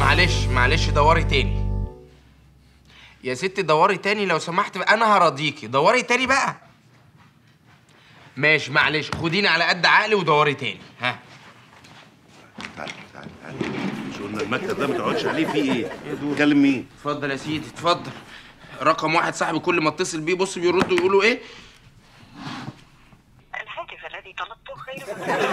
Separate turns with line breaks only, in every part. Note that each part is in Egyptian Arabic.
معلش معلش دوري تاني يا ستي دوري تاني لو سمحت بقى انا هراضيكي دوري تاني بقى ماشي معلش خديني على قد عقلي ودوري تاني ها
تعالى تعالى تعالى مش قلنا المكتب ده ما تقعدش عليه فيه ايه؟ تكلم مين؟
اتفضل يا سيدي اتفضل رقم واحد صاحبي كل ما اتصل بيه بص بيردوا يقولوا ايه
الهاتف الذي طلبته غير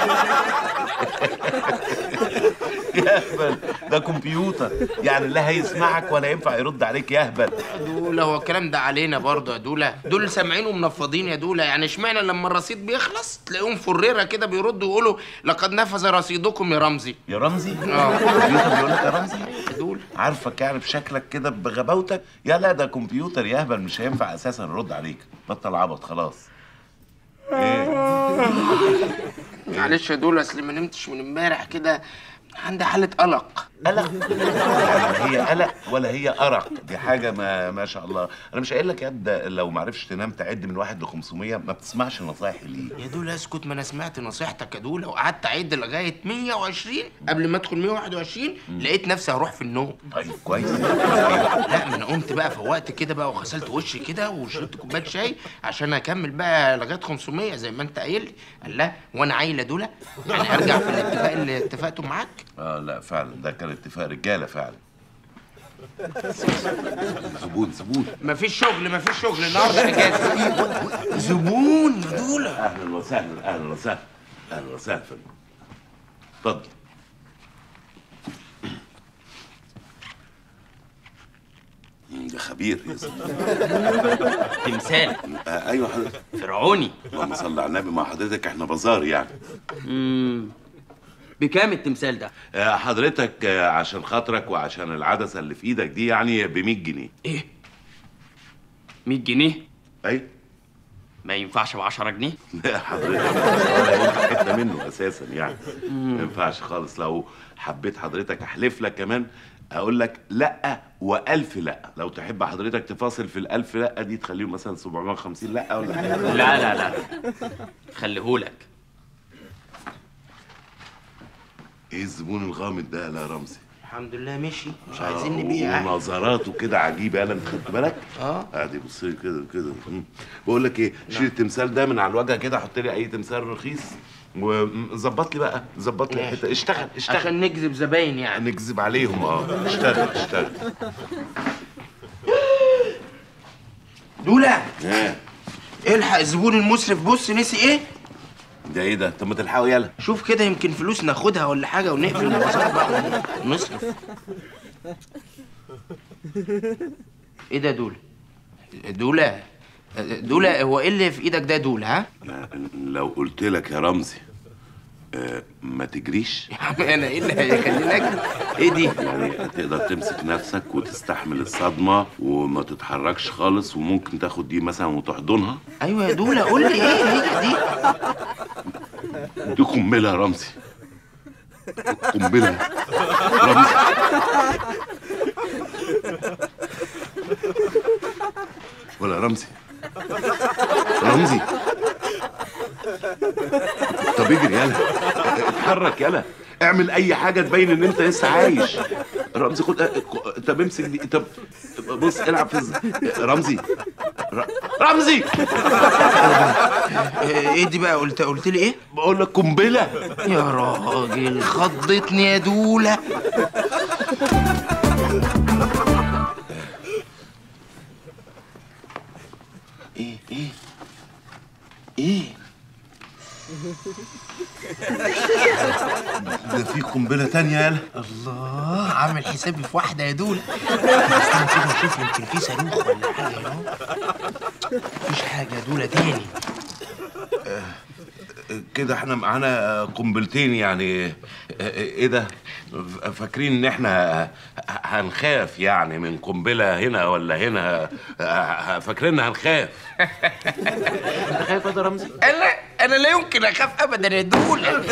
يهبل ده كمبيوتر يعني لا هيسمعك ولا ينفع يرد عليك يهبل
يا دولا هو الكلام ده علينا برضه يا دولا دول سامعين ومنفضين يا دولا يعني اشمعنى لما الرصيد بيخلص تلاقيهم فريره كده بيردوا يقولوا لقد نفذ رصيدكم يا رمزي
يا رمزي
اه
الكمبيوتر بيقول لك يا رمزي
يا دولا
عارفك يعني بشكلك كده بغباوتك يا لا ده كمبيوتر يهبل مش هينفع اساسا يرد عليك بطل عبط خلاص ايه
معلش يا دولا اصل ما نمتش من امبارح كده عندي حاله قلق
قلق يعني هي قلق ولا هي ارق دي حاجه ما ما شاء الله انا مش قايل لك يا ابدا لو ما عرفش تنام تعد من واحد ل 500 ما بتسمعش نصايحي ليه
يا دولا اسكت ما انا سمعت نصيحتك يا دولا وقعدت اعد لغايه 120 قبل ما ادخل 121 لقيت نفسي هروح في النوم
طيب كويس
لا ما انا قمت بقى فوقت كده بقى وغسلت وشي كده وشربت كوبايه شاي عشان اكمل بقى لغايه 500 زي ما انت قايل لي قال لا وانا عايله دول يعني ارجع في الاتفاق اللي اتفقته معاك
اه لا فعلا ده كان اتفاق رجاله فعلا زبون زبون
مفيش شغل مفيش شغل النهارده اجازه زبون يا دولا
اهلا وسهلا اهلا وسهلا اهلا وسهلا فندم اتفضل مم، ده خبير يا زلمه
تمثال
آه ايوه حضرتك
فرعوني
اللهم صل على النبي مع حضرتك احنا بازار يعني
امم بكام التمثال ده؟
آه حضرتك آه عشان خاطرك وعشان العدسه اللي في ايدك دي يعني ب 100 جنيه
ايه؟ 100 جنيه؟
ايوه
ما ينفعش ب 10 جنيه؟
لا حضرتك ولا ينفع حته منه اساسا يعني ما ينفعش خالص لو حبيت حضرتك احلف لك كمان اقول لك لا والف لا لو تحب حضرتك تفاصل في الالف لا دي تخليهم مثلا 750 لا ولا حاجه
لا لا لا خليهولك
ايه الزبون الغامض ده يا رمزي
الحمد لله مشي مش عايزين نبيع يعني.
ونظراته كده عجيبه انا انت خدت بالك؟
اه
قاعد يبص لي كده كده مم. بقول لك ايه شيل التمثال ده من على الوجه كده حط لي اي تمثال رخيص وظبط لي بقى ظبط لي
ماشي.
حته اشتغل اشتغل
عشان نجذب زباين يعني
نكذب عليهم اه اشتغل اشتغل
دولا
اه
الحق الزبون المسرف بص نسي ايه
ده ايه ده طب ما تلحقوا يلا
شوف كده يمكن فلوس ناخدها ولا حاجه ونقفل البازار بقى ونصرف ايه ده دولا دولا دولا هو ايه اللي في ايدك ده دولا ها
لو قلت لك يا رمزي آه ما تجريش
يا عم انا ايه اللي هيخليني اجري ايه دي
يعني تقدر تمسك نفسك وتستحمل الصدمة وما تتحركش خالص وممكن تاخد دي مثلا وتحضنها
ايوه يا دولا قول لي ايه هي دي
دي قنبلة يا رمزي قنبلة رمزي ولا رمزي رمزي طب اجري يلا اتحرك يلا اعمل اي حاجه تبين ان انت لسه عايش رمزي خد طب امسك دي طب بص العب في الز... رمزي ر... رمزي
ايه دي بقى قلت قلت لي ايه
بقول لك قنبله
يا راجل خضتني يا دولا ايه ايه ايه
ده في قنبله تانية يلا
الله عامل حسابي في واحده يا دولا استنى كده اشوف يمكن في صاروخ ولا حاجه اهو مفيش حاجه يا دولا تاني
كده احنا معانا قنبلتين يعني ايه ده فاكرين ان احنا هنخاف يعني من قنبله هنا ولا هنا فاكرين هنخاف
خايف يا رمزي انا انا لا يمكن اخاف ابدا يا دولا انا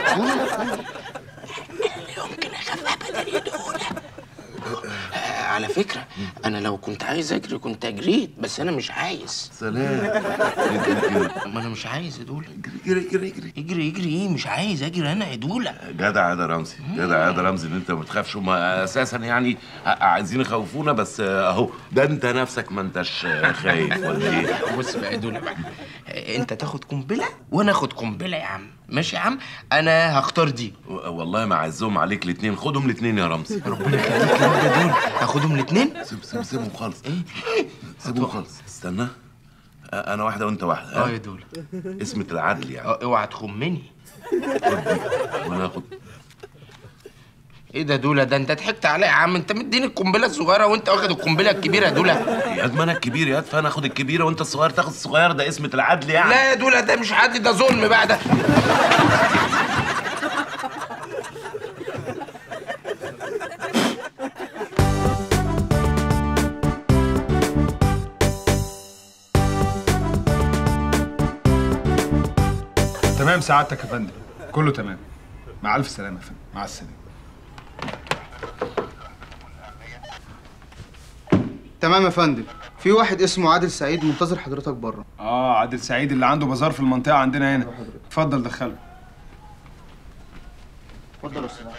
لا يمكن اخاف ابدا يا دولا على فكره انا لو كنت عايز اجري كنت اجريت بس انا مش عايز
سلام اجري اجري
ما انا مش عايز يا دوله
اجري اجري اجري
اجري اجري ايه مش عايز اجري انا يا دوله
جدع يا ده رمزي جدع يا ده رمزي ان انت ما بتخافش هم اساسا يعني ع- عايزين يخوفونا بس اهو ده انت نفسك ما انتش خايف ولا ايه
بص بقى يا دوله بقى انت تاخد قنبله وانا اخد قنبله يا عم ماشي يا عم انا هختار دي
و- والله ما عزهم عليك الاثنين خدهم الاثنين يا رمزي
ربنا يخليك يا رب يا دول هاخدهم الاثنين
سيب سيب سيبهم خالص سيبهم خالص استنى أ- انا واحده وانت واحده
اه
ها؟
يا دوله
اسمة العدل يعني
اه اوعى تخمني
وانا هاخد
ايه ده دوله ده انت ضحكت عليا يا عم انت مديني القنبله الصغيره وانت واخد القنبله الكبيره يا دوله
يا ما انا الكبير يا فانا اخد الكبيره وانت الصغير تاخد الصغير ده اسمة العدل يعني
لا يا دوله ده مش عدل ده ظلم بقى ده
تمام سعادتك يا فندم كله تمام مع الف سلامه يا فندم مع السلامه
تمام يا فندم في واحد اسمه عادل سعيد منتظر حضرتك بره
اه عادل سعيد اللي عنده بازار في المنطقه عندنا هنا اتفضل دخله
اتفضل يا استاذ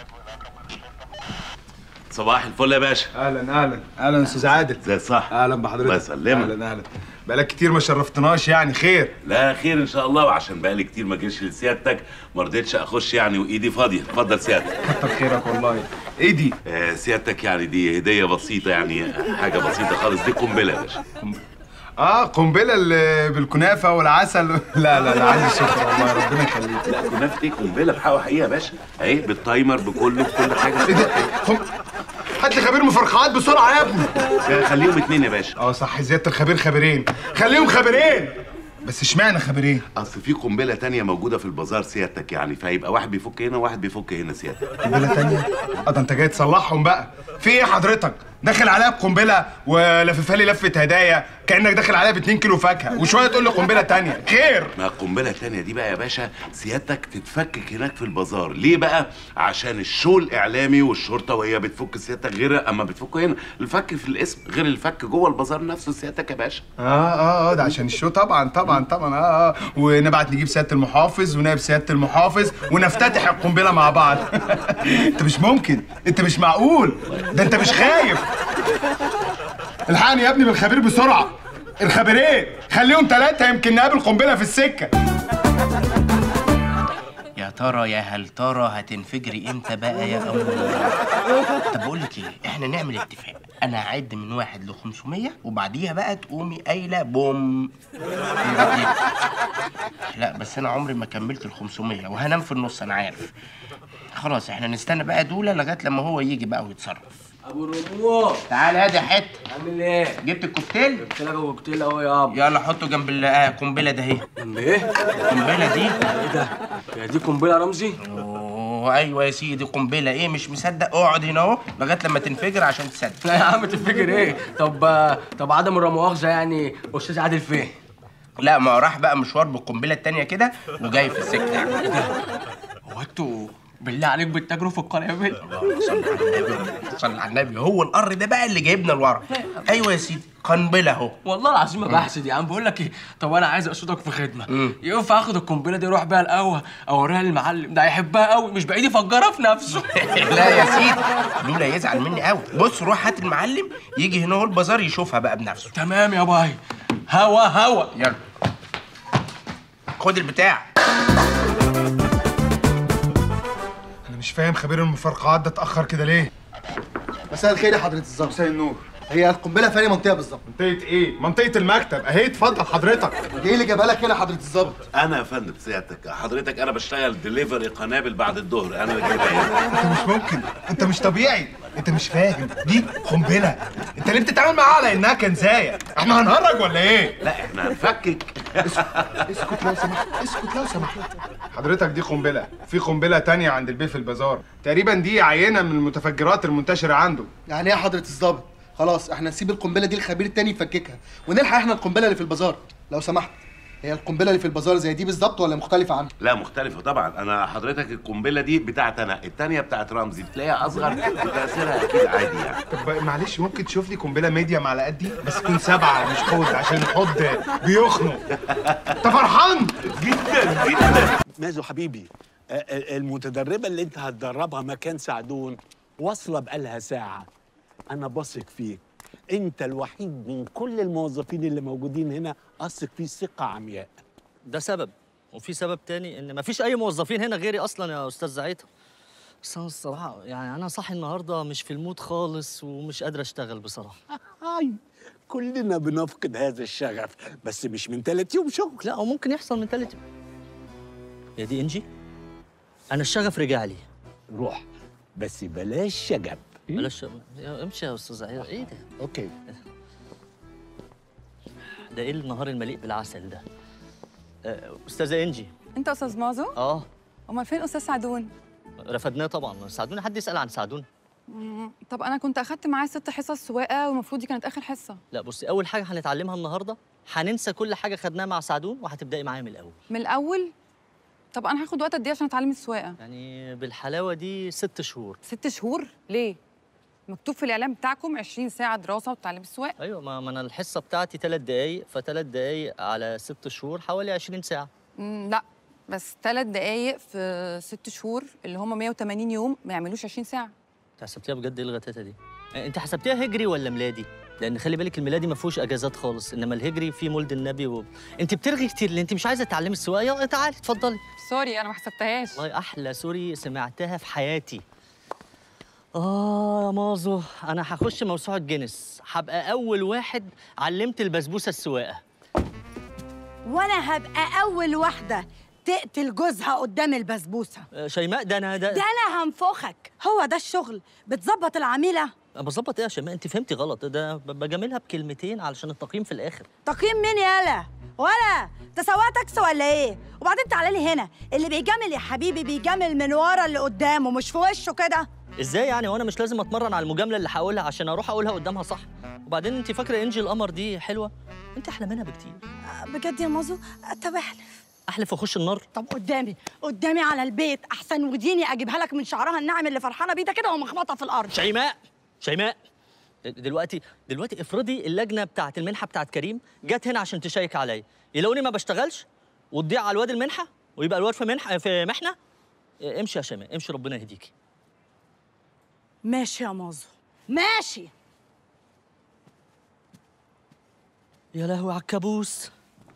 صباح الفل يا باشا
اهلا اهلا اهلا استاذ عادل
زي صح
اهلا بحضرتك
الله يسلمك.
اهلا اهلا بقالك كتير ما شرفتناش يعني خير
لا خير ان شاء الله وعشان بقالي كتير ما جيش لسيادتك ما رضيتش اخش يعني وايدي فاضيه اتفضل سيادتك
كتر خيرك والله ايه دي
آه سيادتك يعني دي هديه بسيطه يعني حاجه بسيطه خالص دي قنبله يا باشا
اه قنبله اللي بالكنافه والعسل لا لا لا عندي شكر والله ربنا يخليك
لا كنافه دي قنبله بحق حقيقه يا باشا اهي بالتايمر بكله بكل حاجه
ايه ده قم- هات لي خبير مفرقعات بسرعه يا ابني
آه، خليهم اتنين يا باشا
اه صح زياده الخبير خبيرين خليهم خبيرين بس اشمعنى خبيرين
اصل في قنبله تانية موجوده في البازار سيادتك يعني فيبقى واحد بيفك هنا وواحد بيفك هنا سيادتك
قنبله تانية اه ده انت جاي تصلحهم بقى في ايه حضرتك داخل عليا بقنبله ولففها لي لفه هدايا كانك داخل عليا ب 2 كيلو فاكهه وشويه تقول لي قنبله تانية خير
ما القنبله التانية دي بقى يا باشا سيادتك تتفكك هناك في البازار ليه بقى عشان الشو الاعلامي والشرطه وهي بتفك سيادتك غير اما بتفك هنا الفك في الاسم غير الفك جوه البازار نفسه سيادتك يا باشا
اه اه اه ده عشان الشو طبعا طبعا طبعا اه اه ونبعت نجيب سياده المحافظ ونائب سياده المحافظ ونفتتح القنبله مع بعض انت مش ممكن انت مش معقول ده انت مش خايف الحقني يا ابني بالخبير بسرعه الخبيرين خليهم ثلاثه يمكن نقابل قنبله في السكه
يا ترى يا هل ترى هتنفجري امتى بقى يا أمور طب بقول لك ايه احنا نعمل اتفاق انا هعد من واحد ل 500 وبعديها بقى تقومي قايله بوم إيه رأيك؟ لا بس انا عمري ما كملت ال 500 وهنام في النص انا عارف خلاص احنا نستنى بقى دولة لغايه لما هو يجي بقى ويتصرف
ابو الرموش
تعال هادي يا حته
عامل ايه؟
جبت الكوكتيل
قلت لك كوكتيل اهو يابا
يلا حطه جنب القنبله ده اهي
ايه؟
القنبله دي
ايه ده؟ هي دي قنبله يا رمزي؟
اوه ايوه يا سيدي قنبله ايه مش مصدق اقعد هنا اهو لغايه لما تنفجر عشان تصدق
لا يا عم تفتكر ايه؟ طب طب عدم المؤاخذه يعني استاذ عادل فين؟
لا ما هو راح بقى مشوار بالقنبله التانيه كده وجاي في السكه يعني
هو انتوا بالله عليك بتتاجروا في القنابل؟
اللهم صل على النبي صل على النبي هو القر ده بقى اللي جايبنا لورا ايوه يا سيدي قنبله اهو
والله العظيم ما بحسد يا عم بقول لك ايه طب انا عايز اقصدك في خدمه ينفع اخد القنبله دي اروح بيها القهوه اوريها للمعلم ده هيحبها قوي مش بعيد يفجرها في نفسه
لا يا سيدي لولا يزعل مني قوي بص روح هات المعلم يجي هنا هو البازار يشوفها بقى بنفسه
تمام يا باي هوا هوا
يلا خد البتاع
انا مش فاهم خبير المفرقعات ده اتاخر كده ليه
مساء الخير يا حضرة الظابط
مساء النور
هي القنبله في أي منطقه بالظبط
منطقه ايه منطقه المكتب اهي اتفضل حضرتك
ايه اللي جابها لك هنا حضرة الظابط
انا يا فندم سيادتك حضرتك انا بشتغل دليفري قنابل بعد الظهر انا اللي جايبها هنا
انت مش ممكن انت مش طبيعي انت مش فاهم دي قنبله انت ليه بتتعامل معاها على انها كنزايه احنا هنهرج ولا ايه
لا احنا هنفكك
اسكت لو سمحت اسكت لو سمحت
حضرتك دي قنبله في قنبله تانية عند البيه في البازار تقريبا دي عينه من المتفجرات المنتشره عنده
يعني ايه يا حضرة الظابط خلاص احنا نسيب القنبله دي الخبير التاني يفككها ونلحق احنا القنبله اللي في البازار لو سمحت هي القنبله اللي في البازار زي دي بالظبط ولا مختلفه عنها
لا مختلفه طبعا انا حضرتك القنبله دي بتاعت انا التانية بتاعت رمزي بتلاقيها اصغر وتاثيرها اكيد عادي يعني
طب معلش ممكن تشوف لي قنبله ميديا على قدي بس تكون سبعه مش حوض عشان الحوض بيخنق انت فرحان
جدا جدا
مازو حبيبي آه، آه، المتدربة اللي انت هتدربها مكان سعدون واصلة بقالها ساعة أنا بثق فيك أنت الوحيد من كل الموظفين اللي موجودين هنا أثق فيه ثقة عمياء
ده سبب وفي سبب تاني ان مفيش اي موظفين هنا غيري اصلا يا استاذ زعيتها بس انا الصراحه يعني انا صاحي النهارده مش في المود خالص ومش قادر اشتغل بصراحه
هاي كلنا بنفقد هذا الشغف بس مش من تلات يوم شغل
لا هو ممكن يحصل من تالت يا دي انجي انا الشغف رجع لي
روح بس بلاش شجب
بلاش يا- امشي يا استاذ زعيتها ايه ده
اوكي
ده ايه النهار المليء بالعسل ده آه، استاذه انجي
انت استاذ مازو
اه
امال فين استاذ سعدون
رفدناه طبعا ساعدوني حد يسال عن ساعدوني
مم، طب انا كنت اخدت معاه ست حصص سواقه والمفروض دي كانت اخر حصه
لا بصي اول حاجه هنتعلمها النهارده هننسى كل حاجه خدناها مع سعدون وهتبداي معايا من الاول
من الاول طب انا هاخد وقت قد ايه عشان اتعلم السواقه
يعني بالحلاوه دي ست شهور
ست شهور ليه مكتوب في الاعلان بتاعكم 20 ساعه دراسه وتعلم السواقه
ايوه ما ما انا الحصه بتاعتي ثلاث دقايق فثلاث دقايق على ست شهور حوالي 20 ساعه
مم، لا بس ثلاث دقايق في ست شهور اللي هم 180 يوم ما يعملوش 20 ساعه
انت حسبتيها بجد ايه الغتاتة دي آه، انت حسبتيها هجري ولا ميلادي لان خلي بالك الميلادي ما فيهوش اجازات خالص انما الهجري فيه مولد النبي و... انت بترغي كتير اللي انت مش عايزه تتعلمي السواقه يلا تعالي اتفضلي
سوري انا ما حسبتهاش
والله احلى سوري سمعتها في حياتي اه يا مازو انا هخش موسوعه جينيس هبقى اول واحد علمت البسبوسه السواقه
وانا هبقى اول واحده تقتل جوزها قدام البسبوسه
آه، شيماء ده انا ده,
ده انا هنفخك هو ده الشغل بتظبط العميله
بظبط ايه يا شيماء انت فهمتي غلط ده ب- بجاملها بكلمتين علشان التقييم في الاخر
تقييم مين يالا ولا تسوق تاكس ولا ايه وبعدين تعالى لي هنا اللي بيجامل يا حبيبي بيجامل من ورا اللي قدامه مش في وشه كده
ازاي يعني وانا مش لازم اتمرن على المجامله اللي هقولها عشان اروح اقولها قدامها صح وبعدين انت فاكره انجي القمر دي حلوه انت احلى منها بكتير
آه، بجد يا مازو آه، طب احلف
احلف واخش النار
طب قدامي قدامي على البيت احسن وديني اجيبها لك من شعرها الناعم اللي فرحانه بيه ده كده ومخبطه في الارض
شيماء شيماء دلوقتي دلوقتي افرضي اللجنه بتاعت المنحه بتاعت كريم جت هنا عشان تشيك عليا يلاقوني ما بشتغلش وتضيع على الواد المنحه ويبقى الواد في منحه في محنه امشي يا شيماء امشي ربنا يهديكي
ماشي يا مازو ماشي
يا لهوي على الكابوس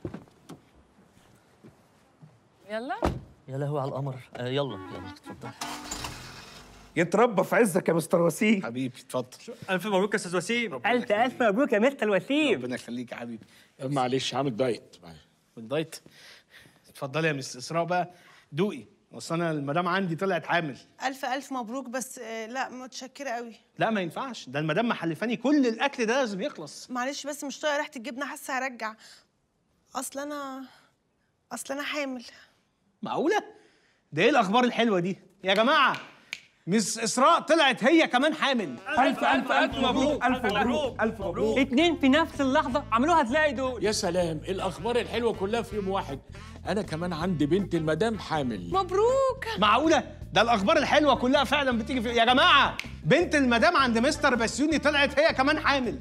يلا
يا لهوي على القمر آه يلا يلا اتفضل
يتربى في عزك يا مستر وسيم
حبيبي اتفضل
الف مبروك يا استاذ وسيم
الف الف مبروك يا مستر وسيم
ربنا يخليك يا حبيبي معلش عامل دايت
والدايت اتفضلي يا مس اسراء بقى دوقي اصل انا المدام عندي طلعت حامل
ألف ألف مبروك بس آه، لا متشكرة قوي
لا ما ينفعش ده المدام محلفاني كل الاكل ده لازم يخلص
معلش بس مش طايقة ريحة الجبنة حاسة هرجع أصل أنا أصل أنا حامل
معقوله ده ايه الاخبار الحلوه دي يا جماعه مس اسراء طلعت هي كمان حامل
الف الف الف مبروك الف مبروك الف مبروك
اتنين في نفس اللحظه عملوها تلاقي دول
يا سلام الاخبار الحلوه كلها في يوم واحد انا كمان عندي بنت المدام حامل
مبروك
معقوله ده الاخبار الحلوه كلها فعلا بتيجي في يا جماعه بنت المدام عند مستر بسيوني طلعت هي كمان حامل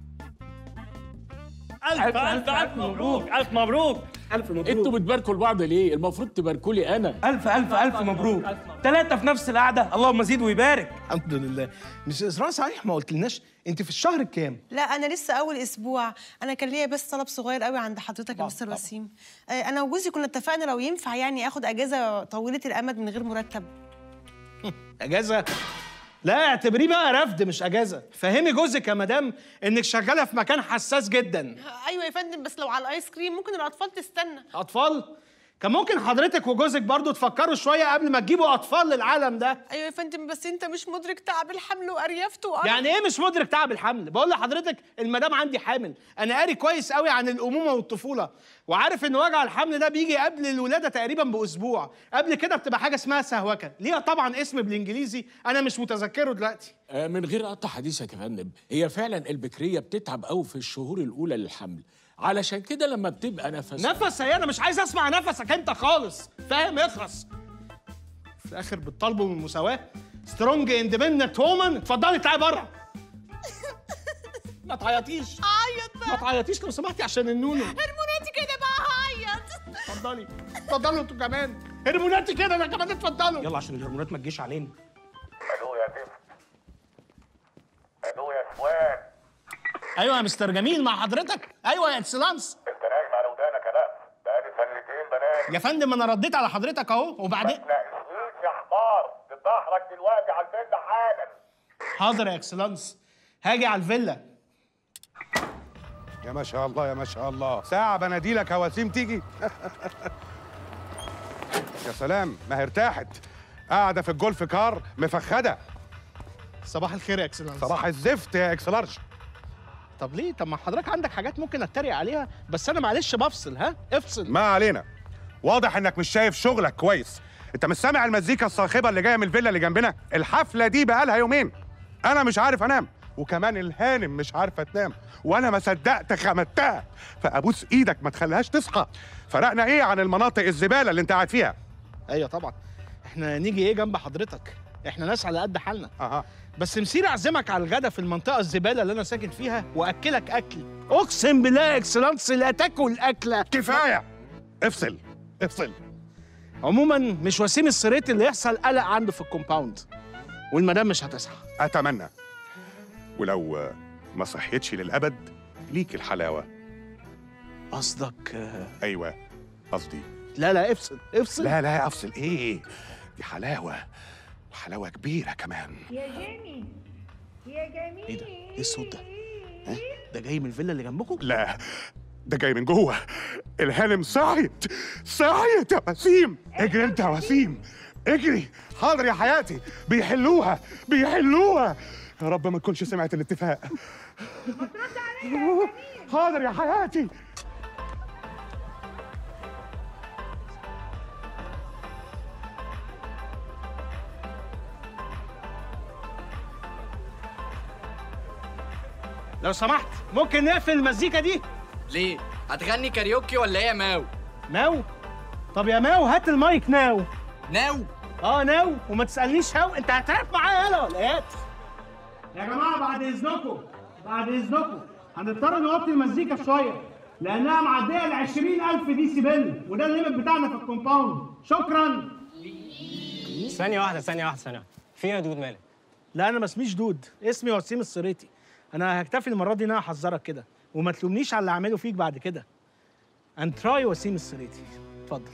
الف الف الف مبروك الف مبروك الف مبروك
انتوا بتباركوا لبعض ليه المفروض تباركوا لي انا
الف الف الف مبروك ثلاثه في نفس القعده اللهم زيد ويبارك الحمد لله مش اسراء صحيح ما قلتلناش انت في الشهر الكام
لا أنا لسه أول أسبوع أنا كان ليا بس طلب صغير قوي عند حضرتك يا مستر وسيم آه، أنا وجوزي كنا اتفقنا لو ينفع يعني آخد أجازة طويلة الأمد من غير مرتب
اجازه لا اعتبريه بقى رفض مش اجازه فهمي جوزك يا مدام انك شغاله في مكان حساس جدا
آه، أيوة يا فندم بس لو على الآيس كريم ممكن الأطفال تستنى
اطفال كان ممكن حضرتك وجوزك برضو تفكروا شويه قبل ما تجيبوا اطفال للعالم ده
أيوة يا فندم بس أنت مش مدرك تعب الحمل وأريافته وأرض
يعني ايه مش مدرك تعب الحمل بقول لحضرتك المدام عندي حامل انا قاري كويس قوي عن الامومه والطفوله وعارف ان وجع الحمل ده بيجي قبل الولاده تقريبا باسبوع قبل كده بتبقى حاجه اسمها سهوكه ليها طبعا اسم بالانجليزي انا مش متذكره دلوقتي
آه، من غير قطع حديثك يا فندم هي فعلا البكريه بتتعب قوي في الشهور الاولى للحمل علشان كده لما بتبقى نفس
نفس ايه انا مش عايز اسمع نفسك انت خالص فاهم اخرس في الاخر بتطالبوا من المساواه سترونج اندبندنت وومن اتفضلي تعالي بره ما تعيطيش
عيط
ما تعيطيش لو سمحتي عشان النونو
هرموناتي كده بقى هعيط
اتفضلي اتفضلوا انتوا كمان هرموناتي كده انا كمان اتفضلوا يلا عشان الهرمونات ما تجيش علينا
الو يا زفت الو يا سوان
ايوه يا مستر جميل مع حضرتك ايوه يا اكسلانس
انت نايم على ودانك يا نقص بقالي سنتين بنام
يا فندم انا رديت على حضرتك اهو وبعدين
ما تناقشنيش يا حمار تظهرك دلوقتي على الفيلا حالا
حاضر يا اكسلانس هاجي على الفيلا
يا ما شاء الله يا ما شاء الله ساعة بناديلك يا وسيم تيجي يا سلام ما هي ارتاحت قاعدة في الجولف كار مفخدة
صباح الخير يا اكسلانس
صباح الزفت يا اكس لارج
طب ليه طب ما حضرتك عندك حاجات ممكن اتريق عليها بس انا معلش بفصل ها افصل
ما علينا واضح انك مش شايف شغلك كويس انت مش سامع المزيكا الصاخبة اللي جاية من الفيلا اللي جنبنا الحفلة دي بقالها يومين انا مش عارف انام وكمان الهانم مش عارفة تنام وانا ما صدقت خمتها فابوس ايدك ما تخليهاش تصحى فرقنا ايه عن المناطق الزبالة اللي انت قاعد فيها
ايوه طبعا احنا نيجي ايه جنب حضرتك احنا ناس على قد حالنا
اها
بس مسير اعزمك على الغدا في المنطقه الزباله اللي انا ساكن فيها واكلك اكل اقسم بالله يا اكسلانس لا تاكل اكله
كفايه افصل افصل
عموما مش وسيم السريت اللي يحصل قلق عنده في الكومباوند والمدام مش هتصحى
اتمنى ولو آه، ما صحيتش للابد ليك الحلاوه
قصدك آه،
ايوه قصدي
لا لا افصل افصل
لا لا افصل ايه دي حلاوه وحلاوه كبيره كمان
يا جيمي يا جميل
ايه ده ايه الصوت ده ها ده جاي من الفيلا اللي جنبكم
لا ده جاي من جوه الهانم صحيت صحيت يا وسيم اجري انت يا وسيم اجري حاضر يا حياتي بيحلوها بيحلوها يا رب ما تكونش سمعت الاتفاق حاضر يا حياتي
لو سمحت ممكن نقفل المزيكا دي
ليه هتغني كاريوكي ولا ايه يا ماو
ناو طب يا ماو هات المايك ناو
ناو
اه ناو وما تسالنيش هاو انت هتعرف معايا يلا ولا ايه يا جماعه بعد اذنكم بعد اذنكم هنضطر نوطي المزيكا شويه لانها معديه ل 20000 دي سيبل وده الليمت بتاعنا في الكومباوند شكرا
ثانية واحدة ثانية واحدة ثانية فين يا دود مالك؟
لا انا ما اسميش دود اسمي وسيم السريتي انا هكتفي المره دي ان انا احذرك كده وما تلومنيش على اللي اعمله فيك بعد كده and try وسيم السريتي اتفضل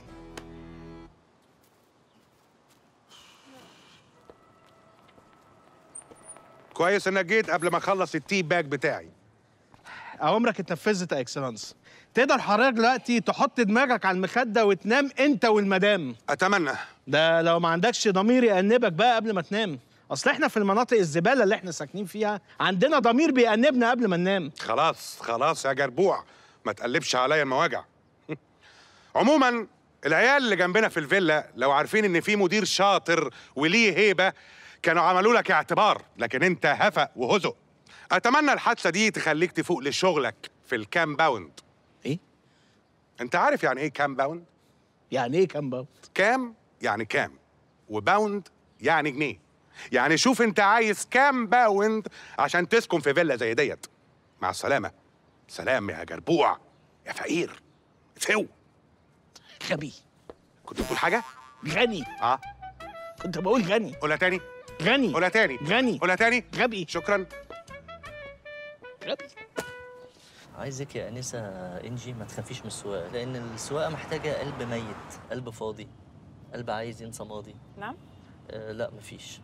كويس انك جيت قبل ما اخلص التي باك بتاعي
اوامرك اتنفذت يا اكسلانس تقدر حضرتك دلوقتي تحط دماغك على المخده وتنام انت والمدام
اتمنى
ده لو ما عندكش ضمير يأنبك بقى قبل ما تنام اصل احنا في المناطق الزباله اللي احنا ساكنين فيها عندنا ضمير بيأنبنا قبل ما ننام
خلاص خلاص يا جربوع ما تقلبش عليا المواجع عموما العيال اللي جنبنا في الفيلا لو عارفين ان في مدير شاطر وليه هيبه كانوا عملوا لك اعتبار لكن انت هفق وهزق اتمنى الحادثه دي تخليك تفوق لشغلك في الكامباوند
ايه
انت عارف يعني ايه كامباوند
يعني ايه كامباوند
كام يعني كام وباوند يعني جنيه يعني شوف انت عايز كام باوند عشان تسكن في فيلا زي ديت مع السلامه سلام يا جربوع يا فقير فو
غبي
كنت بتقول حاجه
غني
اه
كنت بقول غني
قولها تاني
غني
قولها تاني
غني
قولها تاني
غبي
شكرا
غبي
عايزك يا انسه انجي ما تخافيش من السواقه لان السواقه محتاجه قلب ميت قلب فاضي قلب عايز ينسى ماضي
نعم
آه لا مفيش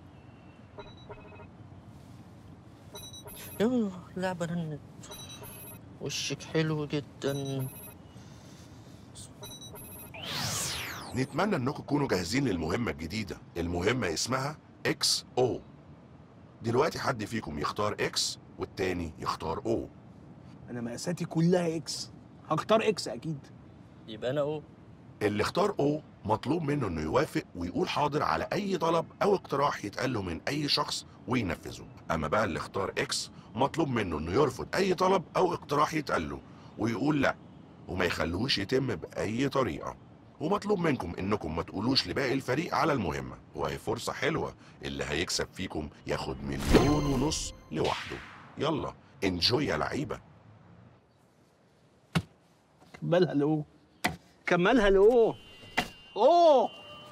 يوه لعبة رنت وشك حلو جدا
نتمنى انكم تكونوا جاهزين للمهمة الجديدة المهمة اسمها اكس او دلوقتي حد فيكم يختار اكس والتاني يختار او
انا مقاساتي كلها اكس هختار اكس اكيد
يبقى انا او
اللي اختار او مطلوب منه انه يوافق ويقول حاضر على اي طلب او اقتراح يتقال له من اي شخص وينفذه اما بقى اللي اختار اكس مطلوب منه انه يرفض اي طلب او اقتراح يتقال له ويقول لا وما يخلوش يتم بأي طريقة ومطلوب منكم انكم ما تقولوش لباقي الفريق على المهمة وهي فرصة حلوة اللي هيكسب فيكم ياخد مليون ونص لوحده يلا انجوي يا لعيبة
كملها له كملها له اوه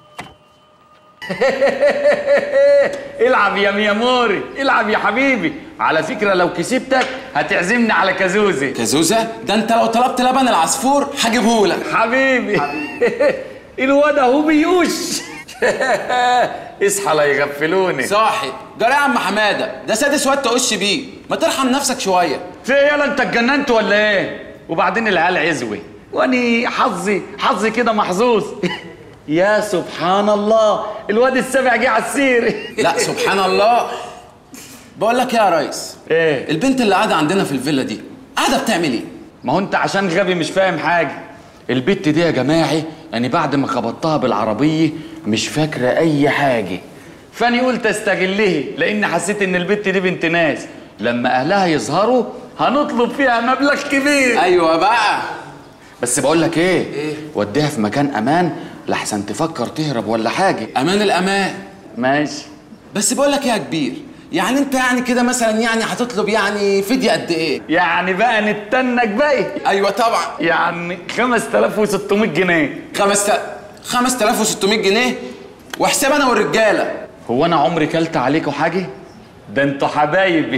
العب يا مياموري العب يا حبيبي على فكرة لو كسبتك هتعزمني على كازوزة
كازوزة ده انت لو طلبت لبن العصفور هجيبهولك
حبيبي الواد اهو بيوش اصحى لا يغفلوني
صاحي جرى يا عم حماده ده سادس واد تقش بيه ما ترحم نفسك شويه
في ايه يالا انت اتجننت ولا ايه وبعدين العيال عزوه واني حظي حظي كده محظوظ يا سبحان الله الواد السابع جه على السير
لا سبحان الله بقول لك إيه يا ريس
ايه
البنت اللي قاعده عندنا في الفيلا دي قاعده بتعمل ايه
ما هو انت عشان غبي مش فاهم حاجه البت دي يا جماعه يعني بعد ما خبطتها بالعربيه مش فاكره اي حاجه فاني قلت استغلها لان حسيت ان البت دي بنت ناس لما اهلها يظهروا هنطلب فيها مبلغ كبير
ايوه بقى
بس بقول لك ايه, إيه؟ وديها في مكان امان لحسن تفكر تهرب ولا حاجه
امان الامان
ماشي
بس بقول لك ايه يا كبير يعني انت يعني كده مثلا يعني هتطلب يعني فدية قد ايه؟
يعني بقى نتنك باقي
ايوه طبعا
يعني 5600 جنيه
5600 جنيه واحسب انا والرجاله
هو انا عمري كلت عليكوا حاجه؟ ده انتوا حبايبي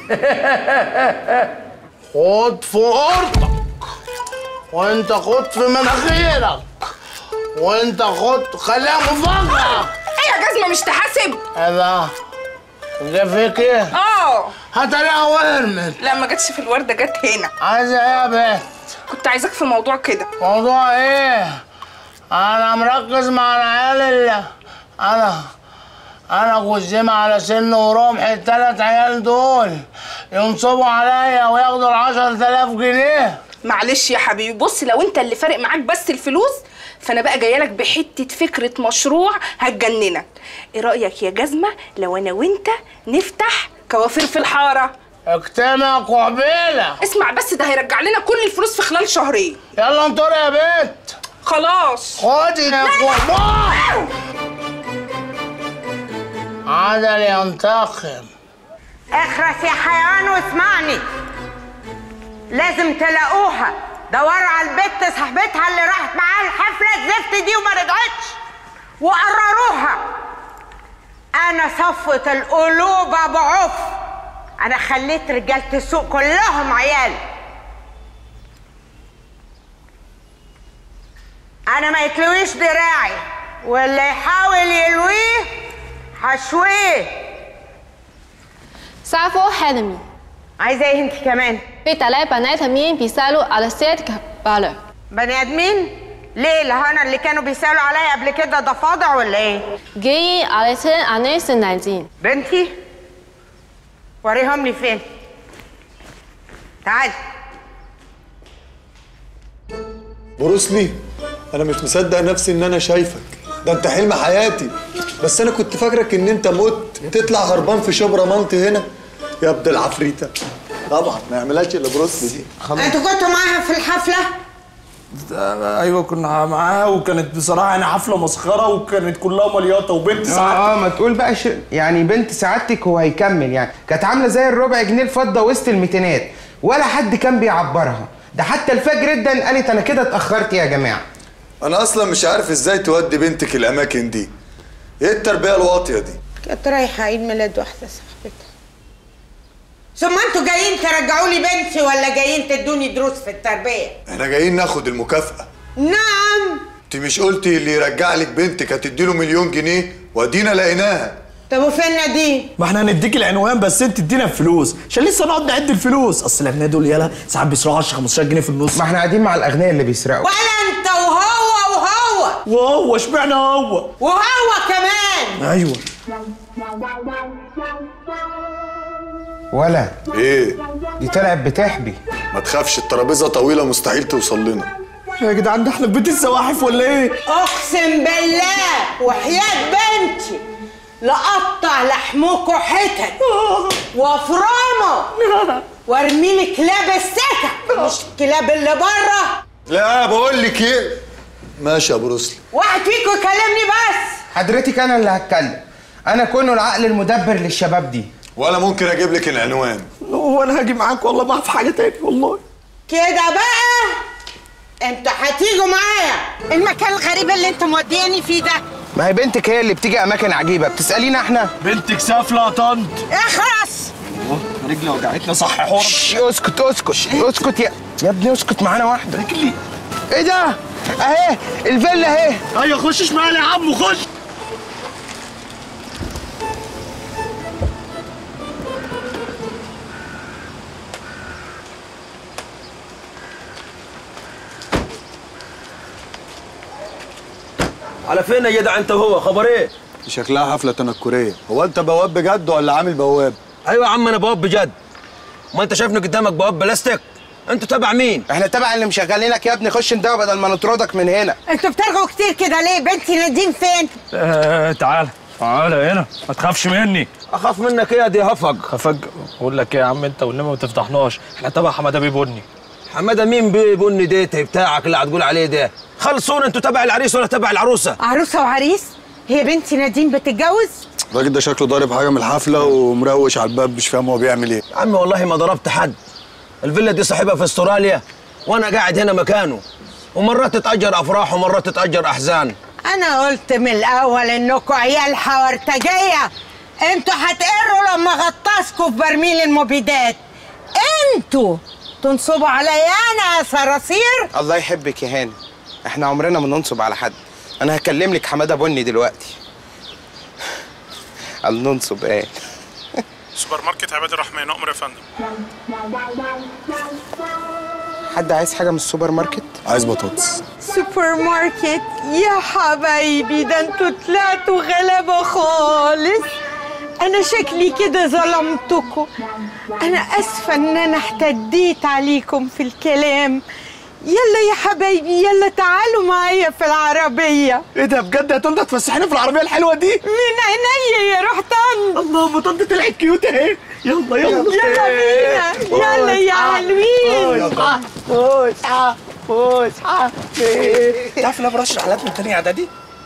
خد في قرطك وانت خد في مناخيرك وانت خد خليها مفاجأة
ايه يا جزمه مش تحاسب
ايه ده؟ جه فيك ايه؟
اه
هتلاقيها ورمت
لا ما جاتش في الورده جت هنا
عايزة ايه يا بنت؟
كنت عايزاك في موضوع كده
موضوع ايه؟ انا مركز مع العيال اللي انا انا جزمة على سن ورمح التلات عيال دول ينصبوا عليا وياخدوا العشر تلاف جنيه
معلش يا حبيبي بص لو انت اللي فارق معاك بس الفلوس فانا بقى جايه لك بحته فكره مشروع هتجننك ايه رايك يا جزمه لو انا وانت نفتح كوافير في الحاره
اجتمع قبيله
اسمع بس ده هيرجع لنا كل الفلوس في خلال شهرين
يلا انطر يا بنت
خلاص
خدي يا قربان عدل ينتقم
اخرس يا حيوان واسمعني لازم تلاقوها دوروا على البت صاحبتها اللي راحت معاها الحفله الزفت دي وما رجعتش وقرروها انا صفوة القلوب ابو عوف انا خليت رجاله السوق كلهم عيال انا ما يتلويش دراعي واللي يحاول يلويه هشويه
Sappho Academy
عايزه ايه انت كمان؟
被打来بنات مين بيسألوا على سيد بالر
بني ادمين؟ ليه الهنا اللي كانوا بيسالوا عليا قبل كده ده فاضع ولا ايه؟
جاي علشان أنس الناجين
بنتي وريهم لي فين؟ تعالي
بروسلي انا مش مصدق نفسي ان انا شايفك ده انت حلم حياتي بس انا كنت فاكرك ان انت مت تطلع هربان في شبرا مانت هنا يا ابن العفريته طبعا ما يعملهاش الا بروسلي دي
انتوا كنتوا معاها في الحفله؟
ايوه كنا معاها وكانت بصراحه يعني حفله مسخره وكانت كلها مليطه وبنت ساعات
اه ما تقول بقى ش... يعني بنت سعادتك هو هيكمل يعني كانت عامله زي الربع جنيه الفضه وسط الميتينات ولا حد كان بيعبرها ده حتى الفجر جدا قالت انا كده اتاخرت يا جماعه
انا اصلا مش عارف ازاي تودي بنتك الاماكن دي ايه التربيه الواطيه دي
كانت رايحه عيد ميلاد واحده صاحبتها ثم انتوا جايين ترجعوا لي بنتي ولا جايين تدوني دروس في التربيه؟
احنا جايين ناخد المكافاه
نعم
انت مش قلتي اللي يرجع لك بنتك هتديله مليون جنيه وادينا لقيناها
طب وفين نادين؟
ما احنا هنديك العنوان بس انت ادينا الفلوس عشان لسه نقعد نعد الفلوس اصل الاغنياء دول يالا ساعات بيسرقوا 10 15 جنيه في النص
ما احنا قاعدين مع الاغنياء اللي بيسرقوا
ولا انت وهو وهو
وهو اشمعنى هو
وهو كمان
ايوه
ولا
ايه
دي طلعت بتحبي
ما تخافش الترابيزه طويله مستحيل توصل لنا
يا جدعان ده احنا في بيت السواحف ولا ايه
اقسم بالله وحياة بنتي لقطع لحمكوا حتت وافرام ماما وارمي لي كلاب السكة مش الكلاب اللي بره
لا بقول لك ايه ماشي يا بروسلي
واحد فيكم يكلمني بس
حضرتك انا اللي هتكلم انا كونه العقل المدبر للشباب دي
ولا ممكن اجيب لك العنوان
وانا هاجي معاك والله ما في حاجه تاني والله
كده بقى انتوا هتيجوا معايا المكان الغريب اللي انتوا مودياني فيه ده
ما هي بنتك هي اللي بتيجي اماكن عجيبه بتسالينا احنا
بنتك سافله يا طنط
اخرس
رجلي وجعتنا صح حوار
شش، اسكت اسكت اسكت يا يا ابني اسكت معانا واحده
رجلي
ايه ده اهي الفيلا اهي
ايوه خش شمال يا عم خش
على فين يا جدع انت وهو خبر ايه
شكلها حفله تنكريه هو انت بواب بجد ولا عامل بواب
ايوه يا عم انا بواب بجد ما انت شايفني قدامك بواب بلاستيك انت تبع مين
احنا تبع اللي مشغلينك يا ابني خش ندوق بدل ما نطردك من هنا
انتوا بترجعوا كتير كده ليه بنتي نادين فين
آه تعال تعال هنا ما تخافش مني
اخاف منك ايه يا دي هفج
هفج اقول لك ايه يا عم انت والنبي ما تفتحناش احنا تبع حماده بيه بني
حماده مين بيه بني ديتي بتاعك اللي هتقول عليه ده خلصونا انتوا تبع العريس ولا تبع العروسه
عروسه وعريس هي بنتي نادين بتتجوز
الراجل ده شكله ضارب حاجه من الحفله ومروش على الباب مش فاهم هو بيعمل ايه
يا عم والله ما ضربت حد الفيلا دي صاحبها في استراليا وانا قاعد هنا مكانه ومرات تتاجر افراح ومرات تتاجر احزان
انا قلت من الاول انكم عيال حورتجيه انتوا هتقروا لما غطاسكوا في برميل المبيدات انتوا تنصبوا عليا انا يا صراصير
الله يحبك يا هاني احنا عمرنا ما ننصب على حد انا هكلم لك حماده بني دلوقتي قال ننصب ايه
سوبر ماركت عباد الرحمن أمر يا فندم
حد عايز حاجه من السوبر ماركت
عايز بطاطس
سوبر ماركت يا حبايبي ده انتوا طلعتوا غلابه خالص انا شكلي كده ظلمتكم انا اسفه ان انا احتديت عليكم في الكلام يلا يا حبايبي يلا تعالوا معايا في العربيه
ايه ده بجد يا طنط تفسحينا في العربيه الحلوه دي
من عينيا يا روح طنط
الله ابو طنط طلعت كيوت اهي يلا يلا
يلا بينا يلا يا حلوين
فسحه فسحه تعرف ان انا برشح حالات من تانية اعدادي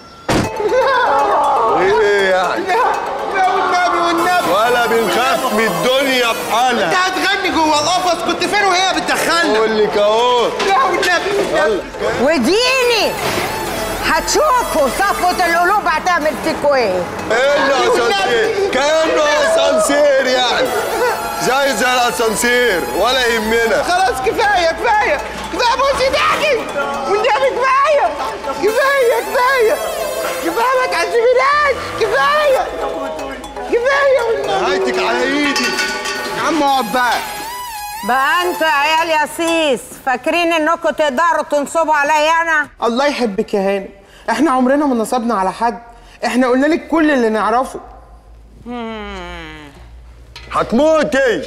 ايه يعني
لا والنبي والنبي
ولا بنخاف من الدنيا
انت
بحالها
هتغني جوه القفص كنت فين وهي بتدخلنا
بقول لك اهو
لا والنبي والنبي
وديني هتشوفوا صفوة القلوب هتعمل فيكوا ايه
انه اسانسير كانه اسانسير يعني زي زي الاسانسير ولا يهمنا
خلاص كفايه كفايه كفايه بصي ضحكي والنبي كفايه كفايه كفايه كفايه ما تعذبيناش كفايه كفايه والنبي
نهايتك على ايدي
يا عم اقعد بقى
بقى انتوا يا عيال يا سيس فاكرين انكم تقدروا تنصبوا عليا انا
الله يحبك يا هاني احنا عمرنا ما نصبنا على حد احنا قلنا لك كل اللي نعرفه
هتموتي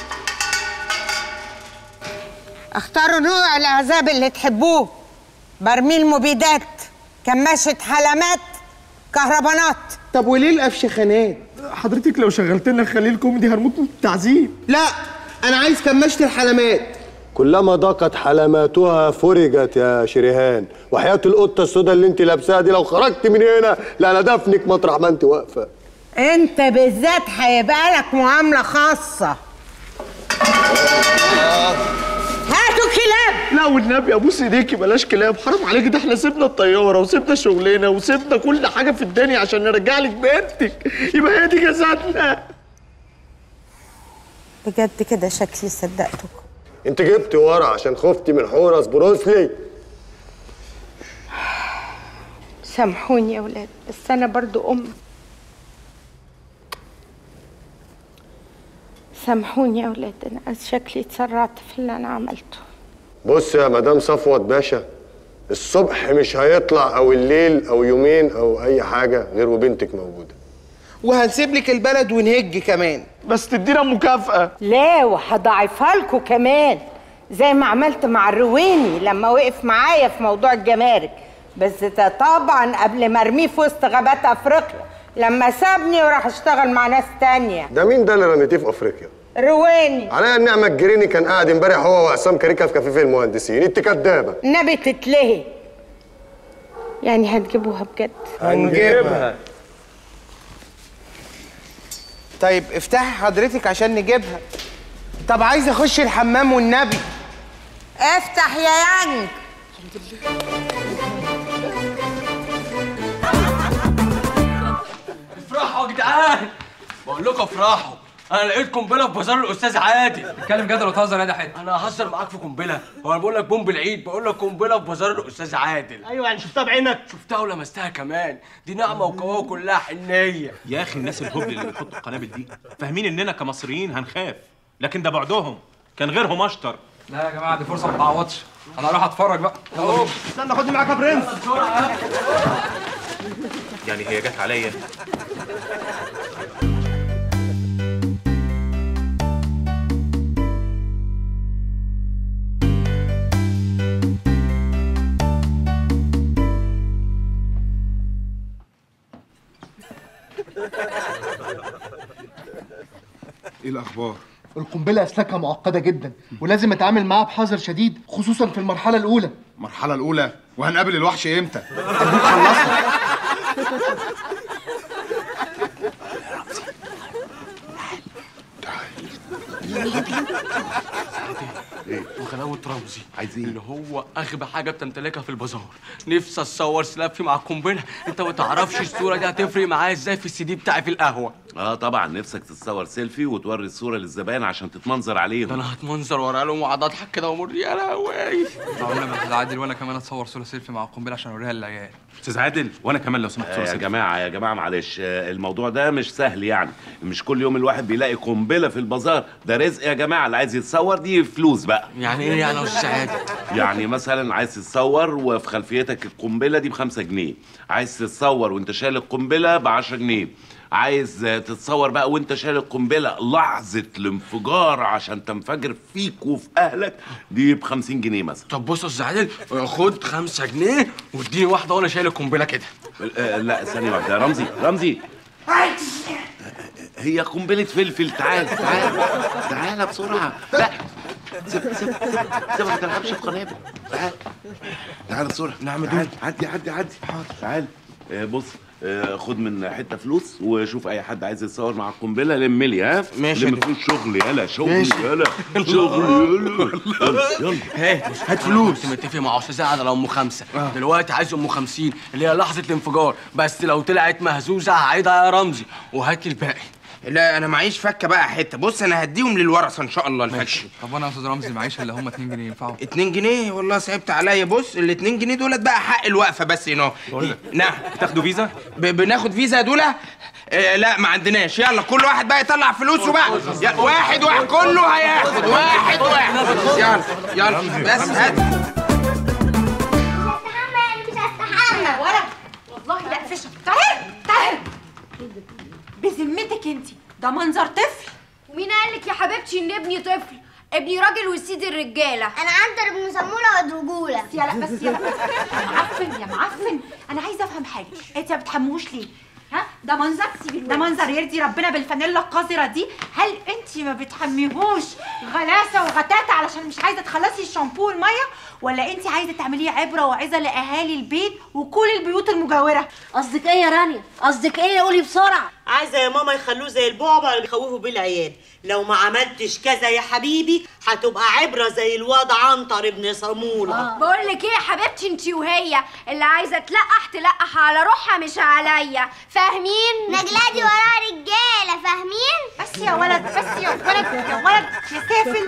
اختاروا نوع العذاب اللي تحبوه برميل مبيدات كماشة حلمات كهربانات
طب وليه الافشخانات
حضرتك لو شغلت لنا خليل كوميدي هنموت من التعذيب
لا انا عايز كماشة الحلمات
كلما ضاقت حلماتها فرجت يا شريهان وحياة القطة السوداء اللي انت لابساها دي لو خرجت من هنا لا انا دفنك مطرح ما انت واقفة
انت بالذات هيبقى لك معاملة خاصة هاتوا كلاب
لا والنبي ابوس ايديكي بلاش كلاب حرام عليك ده احنا سيبنا الطياره وسيبنا شغلنا وسيبنا كل حاجه في الدنيا عشان نرجع لك بنتك يبقى هي دي جزاتنا
بجد كده شكلي صدقتكم
انت جبت ورا عشان خفتي من حورس بروسلي
سامحوني يا ولاد بس انا برضو ام سامحوني يا ولاد انا شكلي اتسرعت في اللي انا عملته
بص يا مدام صفوت باشا الصبح مش هيطلع او الليل او يومين او اي حاجه غير وبنتك موجوده
وهنسيب لك البلد ونهج كمان
بس تدينا مكافاه
لا وهضاعفها لكم كمان زي ما عملت مع الرويني لما وقف معايا في موضوع الجمارك بس ده طبعا قبل ما ارميه في وسط غابات افريقيا لما سابني وراح اشتغل مع ناس تانية
ده مين ده اللي رميتيه في افريقيا؟
رواني
عليا النعمة الجريني كان قاعد امبارح هو وعصام كاريكا في كافيه المهندسين انت كدابة
نبي تتلهي يعني هتجيبوها بجد
هنجيبها طيب افتحي حضرتك عشان نجيبها طب عايز اخش الحمام والنبي
افتح يا يانج
افرحوا يا جدعان بقول لكم افرحوا انا لقيت قنبله في بازار الاستاذ عادل
اتكلم جد ولا تهزر يا ده حته
انا ههزر معاك في قنبله هو انا بقول لك بومب العيد بقول لك قنبله في بازار الاستاذ عادل
ايوه يعني شفتها بعينك
شفتها ولمستها كمان دي نعمه وقواه كلها حنيه
يا اخي الناس الهبل اللي بيحطوا القنابل دي فاهمين اننا كمصريين هنخاف لكن ده بعدهم كان غيرهم اشطر
لا يا جماعه دي فرصه ما تعوضش انا هروح اتفرج بقى يلا بينا
استنى خدني معاك يا برنس
يعني هي جت عليا
ايه الاخبار
القنبلة أسلاكها معقدة جدا ولازم أتعامل معاها بحذر شديد خصوصا في المرحلة الأولى
المرحله الاولى وهنقابل الوحش امتى
وغلاوة رمزي عايز ايه؟ اللي هو اغبى حاجه بتمتلكها في البازار نفسي اتصور سلافي مع القنبله انت ما تعرفش الصوره دي هتفرق معايا ازاي في السي دي بتاعي في القهوه
اه طبعا نفسك تتصور سيلفي وتوري الصوره للزبائن عشان تتمنظر عليهم
ده انا هتمنظر ورا لهم وقعد اضحك كده وامر يا لهوي
قلنا بس عادل وانا كمان اتصور صوره سيلفي مع القنبله عشان اوريها للعيال
استاذ عادل وانا كمان لو سمحت
آه
صورة
يا
سيلفي.
جماعه يا جماعه معلش آه الموضوع ده مش سهل يعني مش كل يوم الواحد بيلاقي قنبله في البازار ده رزق يا جماعه اللي عايز يتصور دي فلوس بقى
يعني ايه يعني يا استاذ عادل
يعني مثلا عايز تتصور وفي خلفيتك القنبله دي بخمسة جنيه عايز تتصور وانت شايل القنبله ب 10 جنيه عايز آه، تتصور بقى وانت شايل القنبله لحظه الانفجار عشان تنفجر فيك وفي اهلك دي ب 50 جنيه مثلا
طب بص يا استاذ عادل خد خمسة جنيه واديني واحده وانا شايل القنبله كده
آه، لا ثانيه واحده رمزي رمزي هي قنبله فلفل تعال تعال تعال بسرعه لا سيب سيب سيب سيب ما تلعبش بقنابل تعال تعال بسرعه نعم تعال عدي عدي عدي تعال آه، بص آه، خد من حته فلوس وشوف اي حد عايز يتصور مع القنبله لم لي ها
ماشي يا
لم
دكتور.
فلوس شغل يلا شغل
ماشي.
يلا شغل يلا يلا
هات هات فلوس كنت متفق مع استاذ عادل ام خمسه دلوقتي عايز ام خمسين اللي هي لحظه الانفجار بس لو طلعت مهزوزه هعيدها يا رمزي وهات لي الباقي
لا انا معيش فكه بقى حته بص انا هديهم للورثه ان شاء الله الفكه
طب وانا يا استاذ رمزي معيش الا هم 2 جنيه ينفعوا
2 جنيه والله صعبت عليا بص ال 2 جنيه دولت بقى حق الوقفه بس هنا نعم
تاخدوا فيزا
ب- بناخد فيزا يا دولا آه لا ما عندناش يلا كل واحد بقى يطلع فلوسه بقى يلا واحد واحد كله هياخد واحد واحد يلا يلا بس هات
استحمى ولا والله لا فشل تعال تعال بذمتك انت ده منظر طفل
ومين قال لك يا حبيبتي ان ابني طفل ابني راجل وسيد الرجاله
انا عندي ابن سموله واد رجوله بس يا لا بس يا لا يا معفن يا معفن انا عايزه افهم حاجه انت ما بتحموش ليه ها ده منظر ده منظر يرضي ربنا بالفانيلا القذره دي هل انت ما بتحميهوش غلاسه وغتاتة علشان مش عايزه تخلصي الشامبو والميه ولا انت عايزه تعمليه عبره وعظه لاهالي البيت وكل البيوت المجاوره
قصدك ايه يا رانيا قصدك ايه قولي بسرعه
عايزه يا ماما يخلوه زي البعبع اللي بيخوفوا بيه العيال لو ما عملتش كذا يا حبيبي هتبقى عبره زي الواد عنتر ابن صموله
بقول لك ايه يا حبيبتي انت وهي اللي عايزه تلقح تلقح على روحها مش عليا فاهمين
نجلادي وراها رجاله فاهمين بس يا ولد بس يا ولد يا ولد يا سافل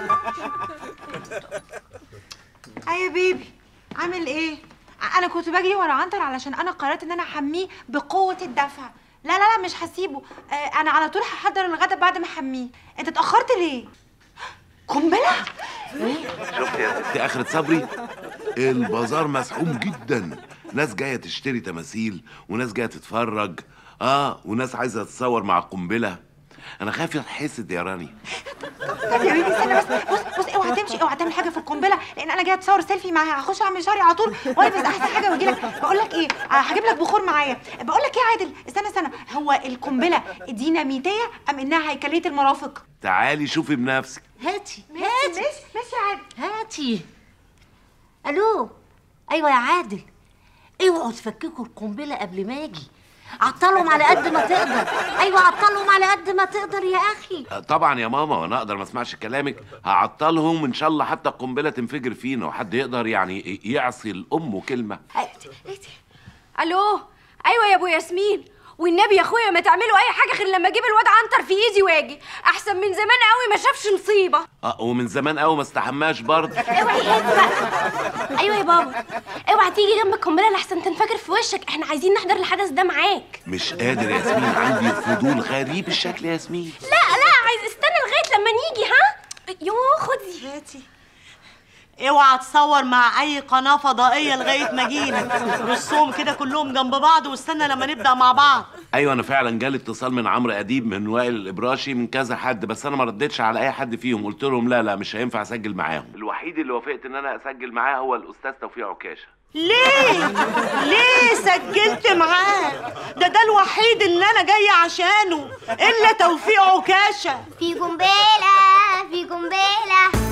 اي يا بيبي عامل ايه انا كنت بجري ورا عنتر علشان انا قررت ان انا احميه بقوه الدفع لا لا لا مش هسيبه آه، انا على طول هحضر الغدا بعد ما احميه انت اتاخرت ليه قنبله
شفت يا ستي اخرة صبري البازار مزحوم جدا ناس جايه تشتري تماثيل وناس جايه تتفرج اه وناس عايزه تتصور مع القنبله انا خايف يتحسد يا راني
طب يا بيبي استنى بس بص بص اوعى اوعى تمشي اوعى تعمل حاجه في القنبله لان انا جايه اتصور سيلفي معاها هخش اعمل شعري على طول والبس احسن حاجه واجي لك بقول لك ايه آه، هجيب لك بخور معايا بقول لك ايه يا عادل استنى استنى هو القنبله ديناميتيه ام انها هيكليه المرافق
تعالي شوفي بنفسك
هاتي هاتي ماشي ماشي يا عادل
هاتي الو ايوه يا عادل اوعوا تفككوا القنبله قبل ما اجي عطلهم على قد ما تقدر ايوه عطلهم على قد ما تقدر يا اخي
طبعا يا ماما وانا اقدر ما اسمعش كلامك هعطلهم ان شاء الله حتى القنبله تنفجر فينا وحد يقدر يعني يعصي الام كلمه
الو ايوه يا ابو ياسمين والنبي يا اخويا ما تعملوا اي حاجه غير لما اجيب الواد عنتر في ايدي واجي احسن من زمان قوي ما شافش مصيبه
اه ومن زمان قوي ما استحماش برضه
اوعي هاتي بقى ايوه يا بابا اوعى تيجي جنب القنبله لحسن تنفجر في وشك احنا عايزين نحضر الحدث ده معاك
مش قادر يا ياسمين عندي فضول غريب الشكل يا ياسمين
لا لا عايز استنى لغايه لما نيجي ها يوه خدي
هاتي اوعى تصور مع اي قناه فضائيه لغايه ما اجيلك رصهم كده كلهم جنب بعض واستنى لما نبدا مع بعض
ايوه انا فعلا جالي اتصال من عمرو اديب من وائل الابراشي من كذا حد بس انا ما ردتش على اي حد فيهم قلت لهم لا لا مش هينفع اسجل معاهم الوحيد اللي وافقت ان انا اسجل معاه هو الاستاذ توفيق عكاشه
ليه ليه سجلت معاه ده ده الوحيد اللي انا جايه عشانه الا توفيق عكاشه
في قنبله في قنبله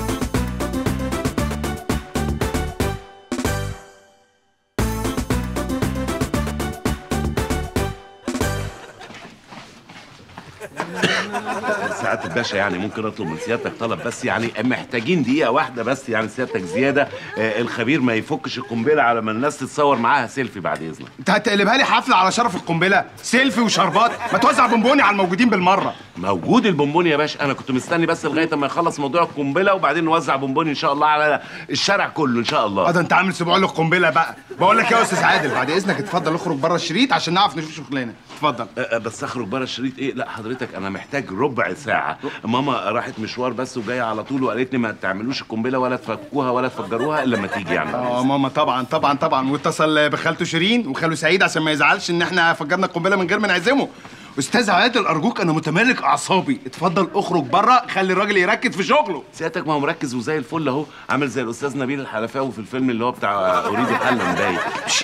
سعاده الباشا يعني ممكن اطلب من سيادتك طلب بس يعني محتاجين دقيقه واحده بس يعني سيادتك زياده آه، الخبير ما يفكش القنبله على ما الناس تتصور معاها سيلفي بعد اذنك
انت هتقلبها لي حفله على شرف القنبله سيلفي وشربات ما توزع بونبوني على الموجودين بالمره
موجود البونبوني يا باشا انا كنت مستني بس لغايه ما يخلص موضوع القنبله وبعدين نوزع بونبوني ان شاء الله على الشارع كله ان شاء الله
اه ده انت عامل سبوع للقنبله بقى بقول لك يا استاذ عادل بعد اذنك اتفضل اخرج بره الشريط عشان نعرف نشوف شغلنا اتفضل
أه، أه، بس اخرج بره الشريط ايه لا حضرتك انا محتاج ربع ساعه ماما راحت مشوار بس وجايه على طول وقالت لي ما تعملوش القنبله ولا تفكوها ولا تفجروها الا لما تيجي يعني
اه ماما طبعا طبعا طبعا واتصل بخالته شيرين وخاله سعيد عشان ما يزعلش ان احنا فجرنا القنبله من غير ما نعزمه استاذ عادل ارجوك انا متملك اعصابي اتفضل اخرج بره خلي الراجل يركز في شغله
سيادتك ما هو مركز وزي الفل اهو عامل زي الاستاذ نبيل الحلفاوي في الفيلم اللي هو بتاع اريد حلا باين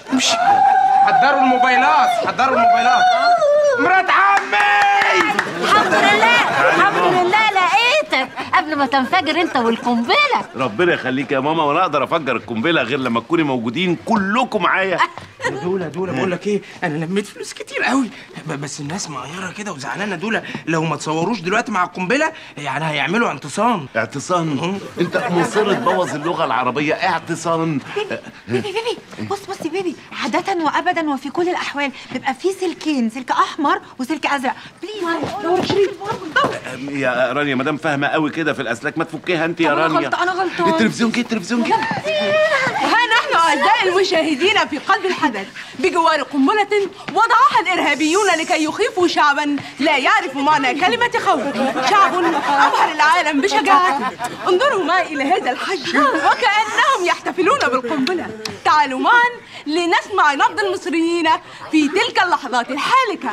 حضروا الموبايلات حضروا الموبايلات مرات عمي
الحمد لله الحمد لله لقيتك قبل ما تنفجر انت والقنبله
ربنا يخليك يا ماما وانا اقدر افجر القنبله غير لما تكوني موجودين كلكم معايا
دول دول بقول لك ايه انا لميت فلوس كتير قوي ب- بس الناس مقيره كده وزعلانه دول لو ما تصوروش دلوقتي مع القنبله يعني هيعملوا اعتصام
اعتصام انت مصر تبوظ اللغه العربيه اعتصام
بيبي بيبي بص بص يا بيبي عادة وأبدا وفي كل الأحوال بيبقى في سلكين سلك أحمر وسلك أزرق بليز دور شريف دور
يا رانيا مدام فاهمه قوي كده في الاسلاك ما تفكيها انت يا
طب أنا
رانيا
غلط- أنا غلطان.
التلفزيون جه التلفزيون جه
وها نحن أعزائي المشاهدين في قلب الحدث بجوار قنبلة وضعها الإرهابيون لكي يخيفوا شعبا لا يعرف معنى كلمة خوف شعب أبهر العالم بشجاعته انظروا معي إلى هذا الحج وكأنهم يحتفلون بالقنبلة تعالوا معا لنسمع نبض المصريين في تلك اللحظات الحالكة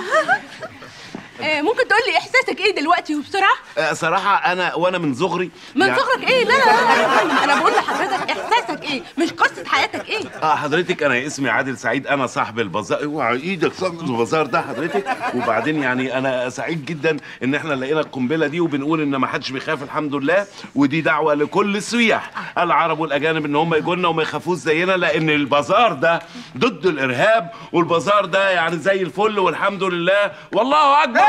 آه، ممكن تقول لي إحساسك إيه دلوقتي وبسرعة؟
آه، صراحه انا وانا من صغري
من
يعني-
صغرك إيه؟ لا لا لا لا، أنا بقول لحضرتك إحساسك إيه؟ مش قصة حياتك إيه؟
اه حضرتك انا اسمي عادل سعيد انا صاحب البازار اوعى ايدك صاحب البازار ده حضرتك وبعدين يعني انا سعيد جدا ان احنا لقينا القنبله دي وبنقول ان ما حدش بيخاف الحمد لله ودي دعوه لكل السياح العرب والاجانب ان هم يجوا لنا وما يخافوش زينا لان البازار ده ضد الارهاب والبازار ده يعني زي الفل والحمد لله والله اكبر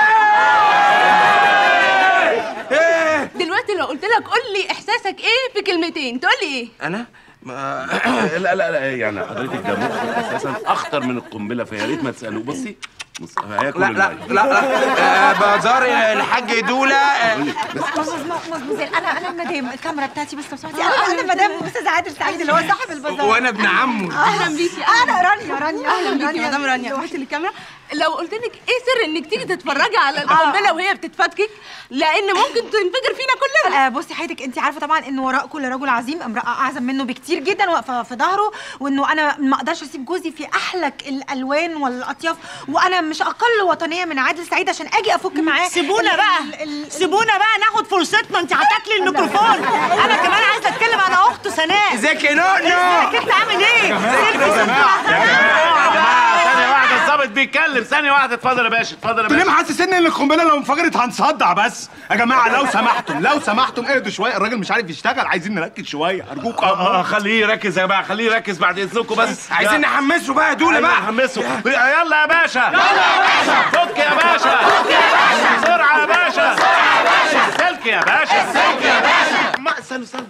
دلوقتي لو قلت لك قول لي احساسك ايه في كلمتين تقول لي ايه
انا ما
لا لا لا يعني حضرتك ده مخ اساسا اخطر من القنبله فيا ريت ما تسالوه بصي بص هياكل
لا لا
المية.
لا لا آه، بازار الحاج دوله آه،
مزمزل أنا أنا المدام الكاميرا بتاعتي بس لو سمحتي أنا أنا مدام أستاذ عادل سعيد اللي هو صاحب البازار
وانا ابن عمه
اهلا بيكي
أنا رانيا رانيا
اهلا بيكي مدام رانيا روحي للكاميرا لو قلت لك ايه سر انك تيجي تتفرجي على القنبله وهي بتتفكك لان ممكن تنفجر فينا كلنا
آه بصي حضرتك انت عارفه طبعا ان وراء كل رجل عظيم امراه اعظم منه بكتير جدا واقفه في ظهره وانه انا ما اقدرش اسيب جوزي في احلك الالوان والاطياف وانا مش اقل وطنيه من عادل سعيد عشان اجي افك معاه
سيبونا
ال-
بقى
ال- ال-
سيبونا بقى ناخد فرصتنا انت هتاكلي الميكروفون انا كمان عايزه
ازيك يا نونو
ازيك انت عامل ايه؟
يا جماعه يا جماعه ثانيه واحده الظابط بيتكلم ثانيه واحده اتفضل يا باشا اتفضل يا
انتوا ليه
باشا
محسسني ان القنبله لو انفجرت هنصدع بس يا جماعه لو سمحتم لو سمحتم اهدوا شويه الراجل مش عارف يشتغل عايزين نركز شويه ارجوك
اه اه خليه يركز يا جماعه خليه يركز بعد اذنكم بس
عايزين نحمسه بقى دول بقى
نحمسه يلا يا باشا يلا يا باشا فك يا باشا فك يا باشا بسرعه يا باشا بسرعه يا باشا السلك يا باشا السلك يا باشا ما استنى استنى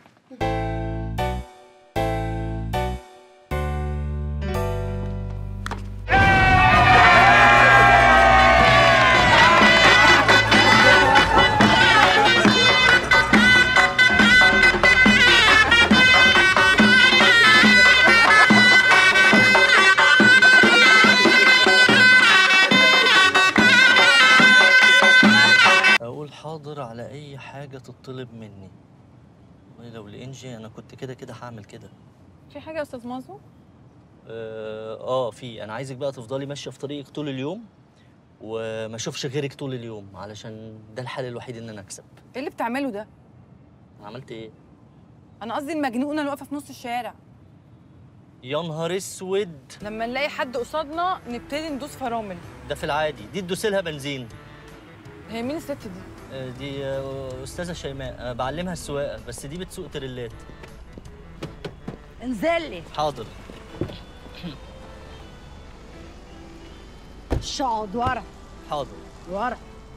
اقول حاضر على اي حاجه تطلب مني ولو لانجي انا كنت كده كده هعمل كده
في حاجه يا استاذ مازو
اه آه، في انا عايزك بقى تفضلي ماشيه في طريقك طول اليوم وما اشوفش غيرك طول اليوم علشان ده الحل الوحيد ان انا اكسب
ايه اللي بتعمله ده
عملت ايه
انا قصدي المجنونه اللي واقفه في نص الشارع
يا نهار اسود
لما نلاقي حد قصادنا نبتدي ندوس فرامل
ده في العادي دي تدوسي لها بنزين
هي مين الست دي
آه، دي آه، استاذه شيماء آه، بعلمها السواقه بس دي بتسوق تريلات
انزل لي
حاضر
اقعد ورا
حاضر
ورا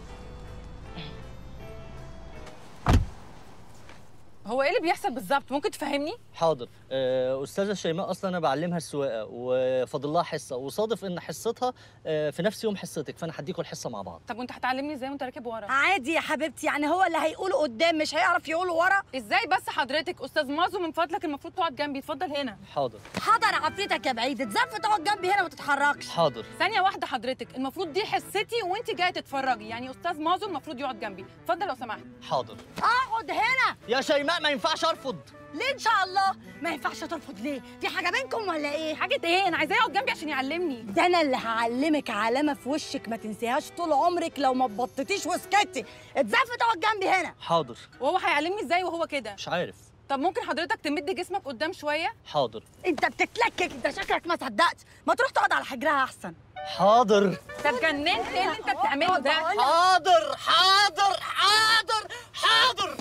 هو ايه اللي بيحصل بالظبط ممكن تفهمني
حاضر آه، استاذه شيماء اصلا انا بعلمها السواقه وفاضل لها حصه وصادف ان حصتها آه، في نفس يوم حصتك فانا هديكوا الحصه مع بعض
طب وانت هتعلمني ازاي وانت راكب ورا
عادي يا حبيبتي يعني هو اللي هيقوله قدام مش هيعرف يقوله ورا
ازاي بس حضرتك استاذ مازو من فضلك المفروض تقعد جنبي اتفضل هنا
حاضر
حضر عفريتك يا بعيد اتزف تقعد جنبي هنا ما تتحركش
حاضر
ثانيه واحده حضرتك المفروض دي حصتي وانت جايه تتفرجي يعني استاذ مازو المفروض يقعد جنبي اتفضل لو سمحت
حاضر
اقعد هنا
يا شيماء ما ينفعش ارفض
ليه ان شاء الله ما ينفعش ترفض ليه في حاجه بينكم ولا ايه
حاجه ايه انا عايزاه يقعد جنبي عشان يعلمني
ده انا اللي هعلمك علامه في وشك ما تنسيهاش طول عمرك لو ما بطتيش وسكتي اتزف تقعد جنبي هنا
حاضر
وهو هيعلمني ازاي وهو كده
مش عارف
طب ممكن حضرتك تمد جسمك قدام شويه
حاضر
انت بتتلكك انت شكلك ما صدقت ما تروح تقعد على حجرها احسن
حاضر
طب جننت ايه اللي انت بتعمله ده
حاضر حاضر حاضر حاضر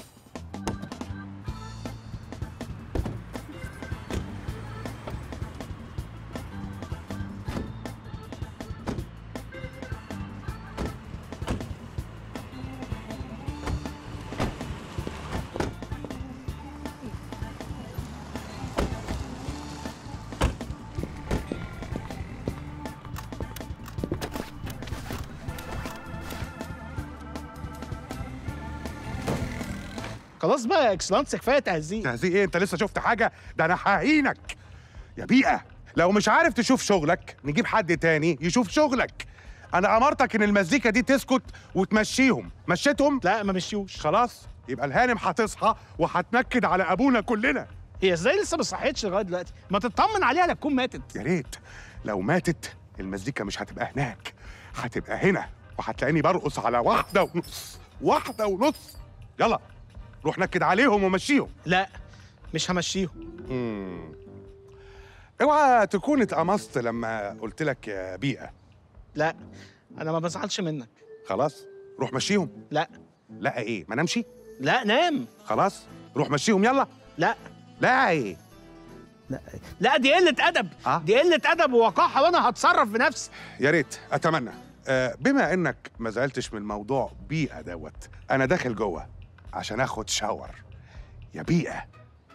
خلاص بقى يا اكسلانس كفايه تهزيق
تهزيق ايه انت لسه شفت حاجه ده انا هعينك يا بيئه لو مش عارف تشوف شغلك نجيب حد تاني يشوف شغلك انا امرتك ان المزيكا دي تسكت وتمشيهم مشيتهم
لا ما مشيوش
خلاص يبقى الهانم هتصحى وهتنكد على ابونا كلنا
هي ازاي لسه ما صحيتش لغايه دلوقتي ما تطمن عليها لا تكون ماتت
يا ريت لو ماتت المزيكا مش هتبقى هناك هتبقى هنا وهتلاقيني برقص على واحده ونص واحده ونص يلا روح نكد عليهم ومشيهم
لا مش همشيهم
مم. اوعى تكون اتقمصت لما قلت لك يا بيئه
لا انا ما بزعلش منك
خلاص روح مشيهم
لا
لا ايه ما نمشي
لا نام
خلاص روح مشيهم يلا
لا
لا ايه
لا دي قله ادب
آه؟
دي قله ادب ووقاحه وانا هتصرف بنفسي
يا ريت اتمنى آه بما انك ما زعلتش من موضوع بيئه دوت انا داخل جوه عشان اخد شاور يا بيئه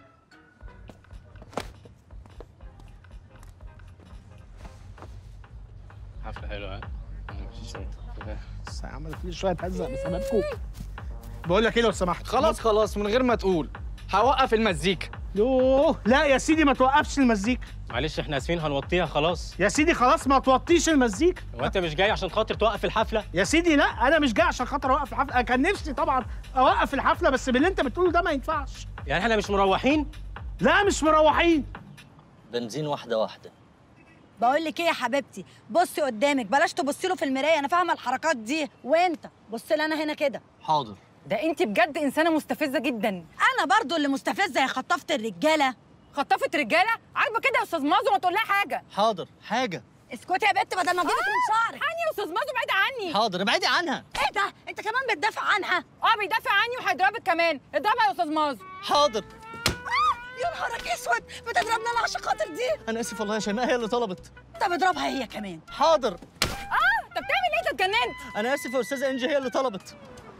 حفله حلوه ها
بس عمل كل شويه تهزق بسببكم بقول لك ايه لو سمحت
خلاص خلاص من غير ما تقول هوقف المزيكا
يوه لا يا سيدي ما توقفش المزيكا
معلش احنا اسفين هنوطيها خلاص
يا سيدي خلاص ما توطيش المزيكا
هو انت مش جاي عشان خاطر توقف الحفله
يا سيدي لا انا مش جاي عشان خاطر اوقف الحفله انا كان نفسي طبعا اوقف الحفله بس باللي انت بتقوله ده ما ينفعش
يعني احنا مش مروحين
لا مش مروحين
بنزين واحده واحده
بقول لك ايه يا حبيبتي بصي قدامك بلاش تبصي له في المرايه انا فاهمه الحركات دي وانت بص لي انا هنا كده
حاضر
ده انت بجد انسانه مستفزه جدا
انا برضو اللي مستفزه يا خطافه الرجاله
خطفت رجاله عاجبه كده يا استاذ مازو ما تقول لها حاجه
حاضر حاجه
اسكتي يا بنت بدل ما اجيبك من شعرك
عني يا استاذ مازو بعيد عني
حاضر ابعدي عنها
ايه ده انت كمان بتدافع عنها
اه بيدافع عني وهيضربك كمان اضربها يا استاذ مازو
حاضر
يا نهارك اسود بتضربنا انا عشان خاطر دي
انا اسف والله يا شيماء هي اللي طلبت
طب اضربها هي كمان
حاضر
اه انت بتعمل ايه انت اتجننت
انا اسف يا استاذه انجي هي اللي طلبت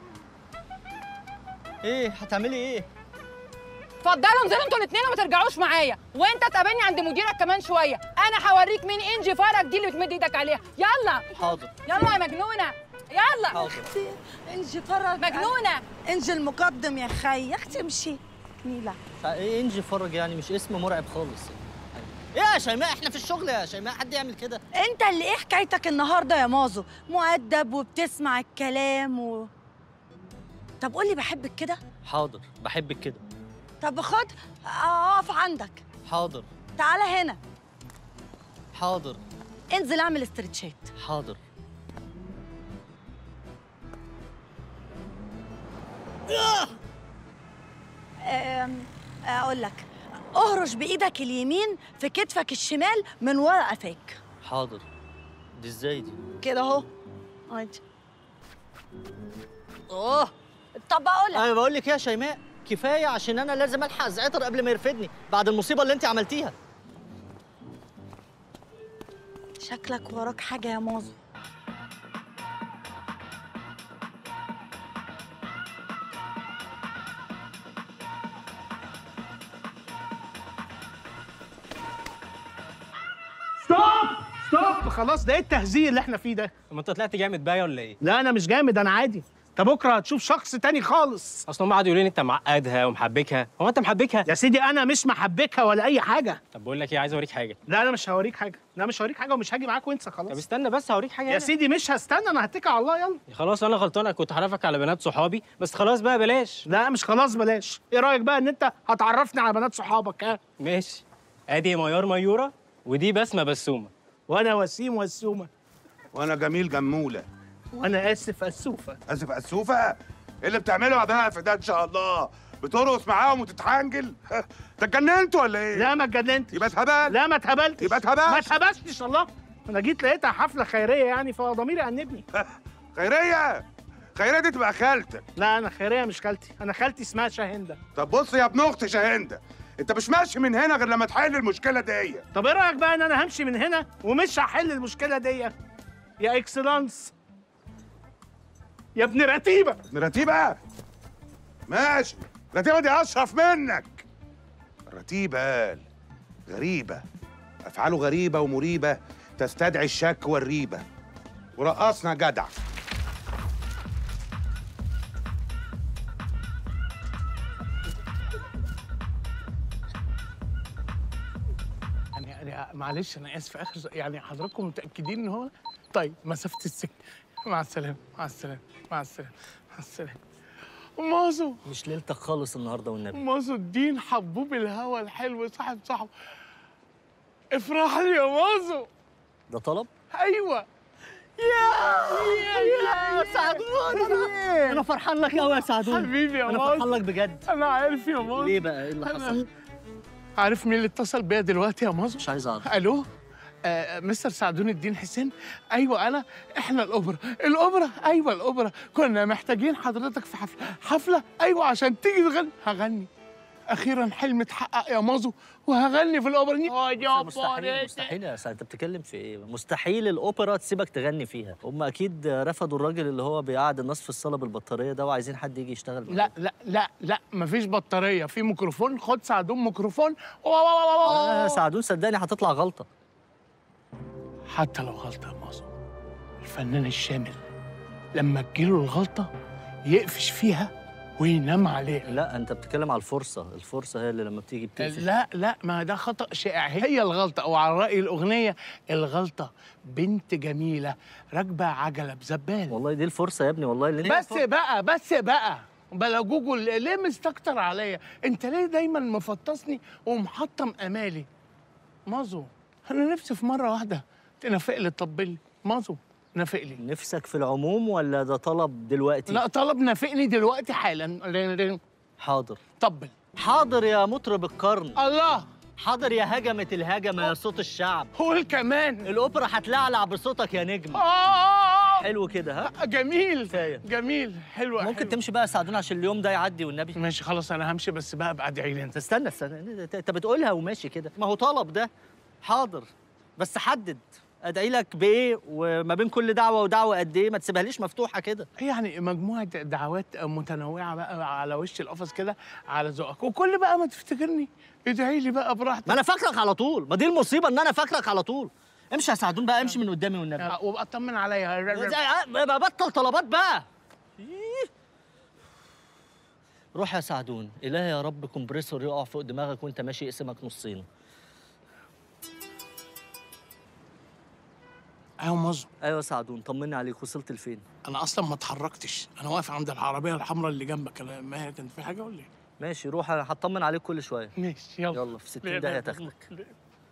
ايه هتعملي ايه
اتفضلوا انزلوا انتوا الاثنين وما ترجعوش معايا وانت تقابلني عند مديرك كمان شويه انا هوريك مين انجي فرج دي اللي بتمد ايدك عليها يلا
حاضر
يلا يا مجنونه يلا
حاضر
انجي فرج
مجنونه
انجي المقدم يا خي يا اختي امشي نيلة
ايه انجي فرج يعني مش اسم مرعب خالص ايه يا شيماء احنا في الشغل يا شيماء حد يعمل كده
انت اللي ايه حكايتك النهارده يا مازو مؤدب وبتسمع الكلام و... طب قولي بحبك كده
حاضر بحبك كده
طب خد اقف عندك
حاضر
تعالى هنا
حاضر
انزل اعمل استرتشات
حاضر
أم، اقول لك اهرش بايدك اليمين في كتفك الشمال من ورا قفاك
حاضر دي ازاي دي
كده اهو ادي اوه طب اقول لك
انا بقول لك إيه يا شيماء كفايه عشان انا لازم الحق زعتر قبل ما يرفدني بعد المصيبه اللي انت عملتيها
شكلك وراك حاجه يا مازو
ستوب ستوب خلاص ده ايه التهزيق اللي احنا فيه ده
ما انت طلعت جامد بقى ولا ايه؟
لا انا مش جامد انا عادي انت بكره هتشوف شخص تاني خالص
اصل هم قعدوا يقولوا لي انت معقدها ومحبكها هو انت محبكها
يا سيدي انا مش محبكها ولا اي حاجه
طب بقول لك ايه عايز اوريك حاجه
لا انا مش هوريك حاجه لا مش هوريك حاجه ومش هاجي معاك وانسى خلاص
طب استنى بس هوريك حاجه
يا
هنا.
سيدي مش هستنى انا هتكل على الله يلا
خلاص انا غلطان انا كنت هعرفك على بنات صحابي بس خلاص بقى بلاش
لا مش خلاص بلاش ايه رايك بقى ان انت هتعرفني على بنات صحابك ها
ماشي ادي ميار ميوره ودي بسمه بسومه
وانا وسيم وسومه
وانا جميل جموله
وانا اسف اسوفه
اسف اسوفه ايه اللي بتعمله يا ضياء ده ان شاء الله بترقص معاهم وتتحنجل انت اتجننت ولا ايه
لا ما اتجننتش
يبقى اتهبل
لا ما اتهبلتش
يبقى اتهبلت
ما اتهبلتش الله انا جيت لقيتها حفله خيريه يعني فضميري انبني
خيريه خيريه دي تبقى خالتك
لا انا خيريه مش خالتي انا خالتي اسمها شاهنده
طب بص يا ابن اختي شاهنده انت مش ماشي من هنا غير لما تحل المشكله دي
طب ايه رايك بقى ان انا همشي من هنا ومش هحل المشكله دي يا اكسلانس يا ابن رتيبه
ابن رتيبه ماشي رتيبه دي اشرف منك رتيبه قال غريبه افعاله غريبه ومريبه تستدعي الشك والريبه ورقصنا جدع
يعني يعني معلش انا اسف اخر سؤال. يعني حضراتكم متاكدين ان هو طيب مسافه السكه مع السلامه مع السلامه مع السلامه مع السلامه مازو
مش ليلتك خالص النهارده والنبي
مازو الدين حبوب الهوى الحلو صاحب صاحبه افرح لي يا مازو
ده طلب
ايوه يا
يا سعدون انا انا فرحان لك قوي يا سعدون
حبيبي يا
انا
مازو
فرحان لك بجد
انا عارف يا مازو
ليه بقى ايه اللي
أنا-
حصل
عارف مين اللي اتصل بيا دلوقتي يا مازو
مش عايز اعرف
الو آه مستر سعدون الدين حسين ايوه انا احنا الاوبرا الاوبرا ايوه الاوبرا كنا محتاجين حضرتك في حفله حفله ايوه عشان تيجي تغني هغني اخيرا حلمي اتحقق يا مازو وهغني في الاوبرا يا
مستحيل مستحيل يا سعد انت بتتكلم في ايه مستحيل الاوبرا تسيبك تغني فيها هم اكيد رفضوا الراجل اللي هو بيقعد الناس في الصاله بالبطاريه ده وعايزين حد يجي يشتغل معاه.
لا لا لا لا مفيش بطاريه في ميكروفون خد سعدون ميكروفون وا- وا- وا- وا- وا-
آه سعدون صدقني هتطلع غلطه
حتى لو غلطه يا مازو الفنان الشامل لما تجيله الغلطه يقفش فيها وينام عليها
لا انت بتتكلم على الفرصه الفرصه هي اللي لما بتيجي بتقفل
لا لا ما ده خطأ شائع هي الغلطة أو على رأي الأغنية الغلطة بنت جميلة راكبة عجلة بزبال
والله دي الفرصه يا ابني والله اللي
بس بقى بس بقى بلا جوجل ليه مستكتر عليا انت ليه دايما مفطسني ومحطم امالي مازو انا نفسي في مره واحده تنافق لي تطبلي مازو نافق لي
نفسك في العموم ولا ده طلب دلوقتي
لا طلب نافقني دلوقتي حالا
حاضر
طبل
حاضر يا مطرب القرن
الله
حاضر يا هجمة الهجمة يا صوت الشعب
قول كمان
الأوبرا هتلعلع بصوتك يا نجم
آه
حلو كده ها
جميل
كفاية
جميل حلو
ممكن
حلو.
تمشي بقى يا سعدون عشان اليوم ده يعدي والنبي
ماشي خلاص انا همشي بس بقى ابقى ادعي لي انت
استنى استنى انت أنت بتقولها وماشي كده ما هو طلب ده حاضر بس حدد ادعي لك بايه وما بين كل دعوه ودعوه قد ايه ما تسيبهاليش مفتوحه كده
يعني مجموعة دعوات متنوعة بقى على وش القفص كده على ذوقك وكل بقى ما تفتكرني ادعي لي بقى براحتك
ما انا فاكرك على طول ما دي المصيبه ان انا فاكرك على طول امشي يا سعدون بقى امشي من قدامي والنبي
آه، وابقى اطمن عليا
بقى بطل طلبات بقى إيه. روح يا سعدون إلهي يا رب كومبريسور يقع فوق دماغك وانت ماشي يقسمك نصين
ايوه مظبوط
ايوه يا سعدون طمني عليك وصلت لفين
انا اصلا ما اتحركتش انا واقف عند العربيه الحمراء اللي جنبك أنا- ما هي كان في حاجه ولا ايه
ماشي روح هطمن عليك كل شويه
ماشي يلا
يلا في 60 داهيه تاخدك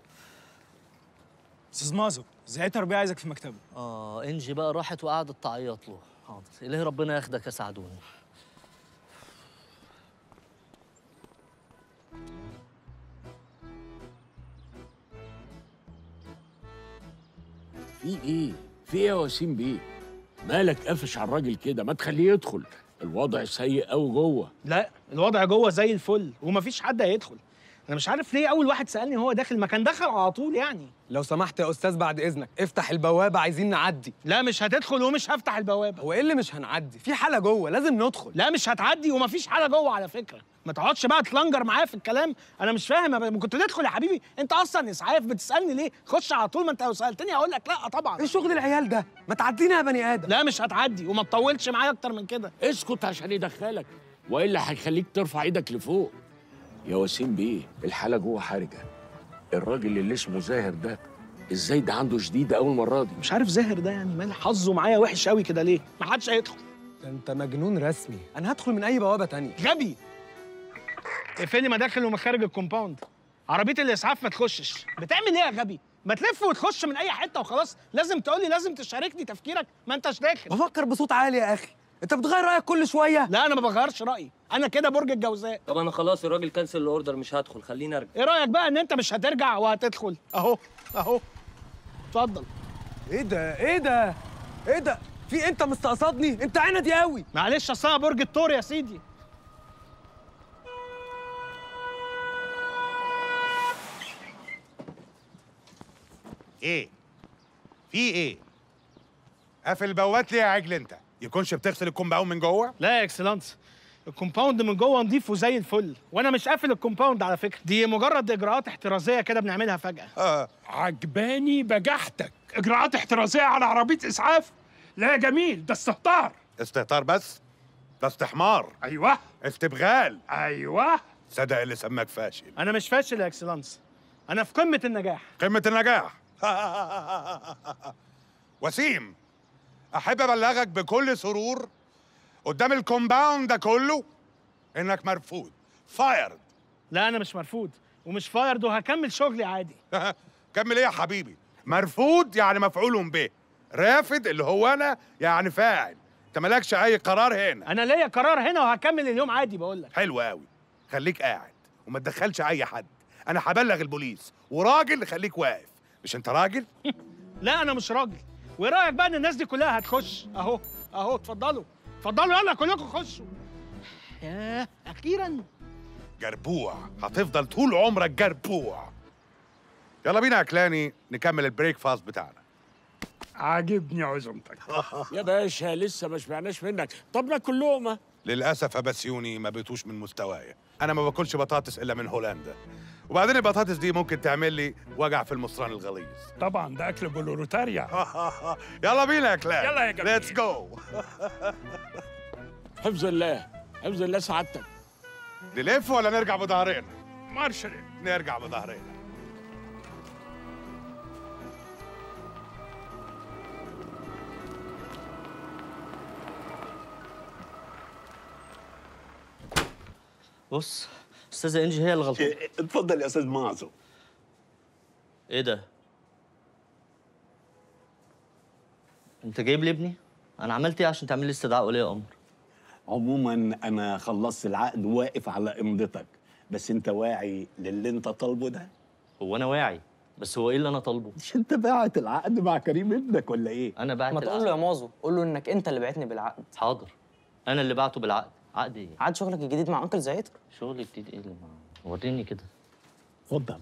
استاذ مازو زي تربيه عايزك في مكتبه
اه انجي بقى راحت وقعدت تعيط له حاضر الهي ربنا ياخدك يا سعدون
في ايه؟ في ايه يا وسيم بيه؟ مالك قافش على الراجل كده؟ ما تخليه يدخل، الوضع سيء قوي جوه.
لا الوضع جوه زي الفل ومفيش حد هيدخل انا مش عارف ليه اول واحد سالني هو داخل ما كان دخل على طول يعني
لو سمحت يا استاذ بعد اذنك افتح البوابه عايزين نعدي
لا مش هتدخل ومش هفتح البوابه
هو ايه اللي مش هنعدي في حاله جوه لازم ندخل
لا مش هتعدي ومفيش حاجه جوه على فكره ما تقعدش بقى تلنجر معايا في الكلام انا مش فاهم ما كنت تدخل يا حبيبي انت اصلا اسعاف بتسالني ليه خش على طول ما انت لو سالتني هقول لك لا طبعا
ايه شغل العيال ده ما تعدينا يا بني ادم
لا مش هتعدي وما تطولش معايا اكتر من كده
اسكت عشان يدخلك، والا هيخليك ترفع ايدك لفوق. يا وسيم بيه، الحالة جوه حرجة. الراجل اللي اسمه زاهر ده ازاي ده عنده شديدة أول مرة دي؟
مش عارف زاهر ده يعني مال حظه معايا وحش قوي كده ليه ما حدش هيدخل
ده انت مجنون رسمي انا هدخل من اي بوابه تانية
غبي اقفلي مداخل ومخارج الكومباوند عربيه الاسعاف ما تخشش بتعمل ايه يا غبي ما تلف وتخش من اي حته وخلاص لازم تقولي لازم تشاركني تفكيرك ما انتش داخل
بفكر بصوت عالي يا اخي انت بتغير رايك كل شويه
لا انا ما بغيرش رايي انا كده برج الجوزاء
طب انا خلاص الراجل كنسل الاوردر مش هدخل خليني ارجع
ايه رايك بقى ان انت مش هترجع وهتدخل اهو اهو اتفضل
ايه ده ايه ده ايه ده في انت مستقصدني انت عندي قوي
معلش اصل أنا برج الثور يا سيدي
ايه في ايه قافل البوابات ليه يا عجل انت يكونش بتغسل الكومباوند من جوه
لا يا اكسلانس الكومباوند من جوه نضيف وزي الفل وانا مش قافل الكومباوند على فكره دي مجرد اجراءات احترازيه كده بنعملها فجاه
آه.
عجباني بجحتك. اجراءات احترازيه على عربيه اسعاف؟ لا يا جميل ده استهتار.
استهتار بس ده استحمار
ايوه
استبغال
ايوه
صدق اللي سماك فاشل
انا مش فاشل يا اكسلانس انا في قمه النجاح
قمة النجاح وسيم أحب أبلغك بكل سرور قدام الكومباوند ده كله إنك مرفوض فايرد
لا انا مش مرفوض ومش فايرد وهكمل شغلي عادي
كمل إيه يا حبيبي مرفوض يعني مفعول به رافد اللي هو أنا يعني فاعل أنت مالكش أي قرار هنا
انا ليا قرار هنا وهكمل اليوم عادي بقول لك
حلو قوي خليك قاعد وما تدخلش أي حد أنا هبلغ البوليس وراجل خليك واقف مش أنت راجل؟
لا انا مش راجل وايه رايك بقى ان الناس دي كلها هتخش اهو اهو اتفضلوا اتفضلوا يلا كلكم خشوا ياه اخيرا
جربوع هتفضل طول عمرك جربوع يلا بينا يا كلاني نكمل البريك فاست بتاعنا
عاجبني عزومتك. يا باشا لسه ما شبعناش منك، طب ناكل لقمه.
للاسف يا بسيوني ما بقيتوش من مستوايا انا ما باكلش بطاطس الا من هولندا وبعدين البطاطس دي ممكن تعمل لي وجع في المصران الغليظ
طبعا ده اكل بلوروتاريا.
يلا بينا يا كلان
يلا يا جميل.
ليتس جو
حفظ الله، حفظ الله سعادتك.
نلف ولا نرجع بظهرنا
مارش
نرجع بظهرنا
بص استاذه انجي هي اللي غلطانه
اتفضل يا استاذ معزو
ايه ده انت جايب لي ابني انا عملت ايه عشان تعمل لي استدعاء ولي امر
عموما انا خلصت العقد واقف على امضتك بس انت واعي للي انت طالبه ده
هو انا واعي بس هو ايه اللي انا طالبه
مش انت باعت العقد مع كريم ابنك ولا ايه
انا بعت
ما تقول له يا مازو قول له انك انت اللي بعتني بالعقد
حاضر انا اللي بعته بالعقد عقد ايه
عقد شغلك الجديد مع انكل زعتر
شغل جديد ايه اللي مع- وريني كده
اتفضل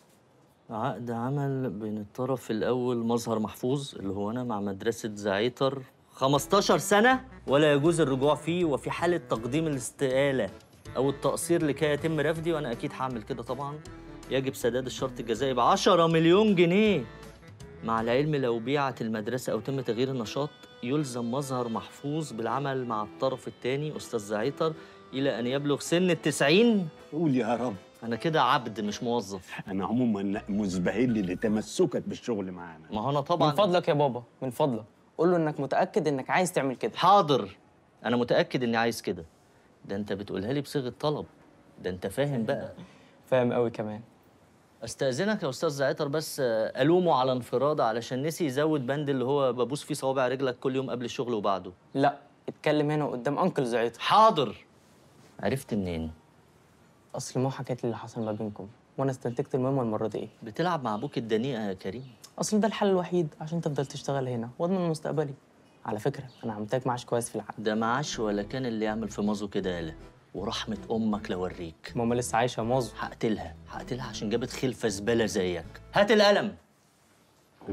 عقد عمل بين الطرف الأول مظهر محفوظ اللي هو أنا مع مدرسة زعيتر 15 سنة ولا يجوز الرجوع فيه وفي حالة تقديم الاستقالة أو التقصير لكي يتم رفضي وأنا أكيد هعمل كده طبعا يجب سداد الشرط الجزائي ب 10 مليون جنيه مع العلم لو بيعت المدرسة أو تم تغيير النشاط يلزم مظهر محفوظ بالعمل مع الطرف الثاني أستاذ زعيتر إلى أن يبلغ سن التسعين
قول يا رب
أنا كده عبد مش موظف
انا عموما مزبهل لتمسكك بالشغل معانا
ما هو انا طبعا
من فضلك يا بابا من فضلك قول له انك متاكد انك عايز تعمل كده
حاضر انا متاكد اني عايز كده ده انت بتقولها لي بصيغه طلب ده انت فاهم بقى
فاهم قوي كمان
استاذنك يا استاذ زعتر بس آه، الومه على انفراد علشان نسي يزود بند اللي هو ببوس فيه صوابع رجلك كل يوم قبل الشغل وبعده
لا اتكلم هنا قدام انكل زعتر
حاضر عرفت منين
اصل مو حكت لي اللي حصل ما بينكم وانا استنتجت المهمه المره دي ايه
بتلعب مع ابوك الدنيئه يا كريم
اصل ده الحل الوحيد عشان تفضل تشتغل هنا واضمن مستقبلي على فكره انا عملتك معاش كويس في العقد
ده معاش ولا كان اللي يعمل في مازو كده يالا ورحمه امك لوريك
ماما لسه عايشه يا مازو
هقتلها هقتلها عشان جابت خلفه زباله زيك هات القلم
هو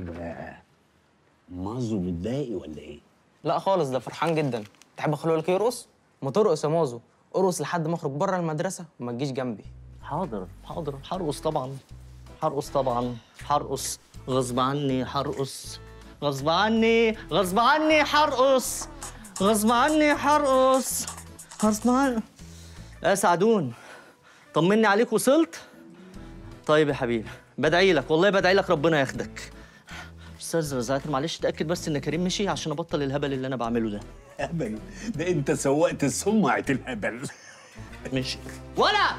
مازو متضايق ولا ايه
لا خالص ده فرحان جدا تحب اخليه لك يرقص ما ترقص يا مازو ارقص لحد ما اخرج بره المدرسه وما تجيش جنبي
حاضر حاضر هرقص طبعا هرقص طبعا هرقص غصب عني هرقص غصب عني غصب عني هرقص غصب عني هرقص غصب عني يا سعدون طمني عليك وصلت طيب يا حبيبي بدعي لك والله بدعي لك ربنا ياخدك استاذ زعتر معلش تاكد بس ان كريم مشي عشان ابطل الهبل اللي انا بعمله ده
هبل ده انت سوقت سمعة الهبل
مشي ولا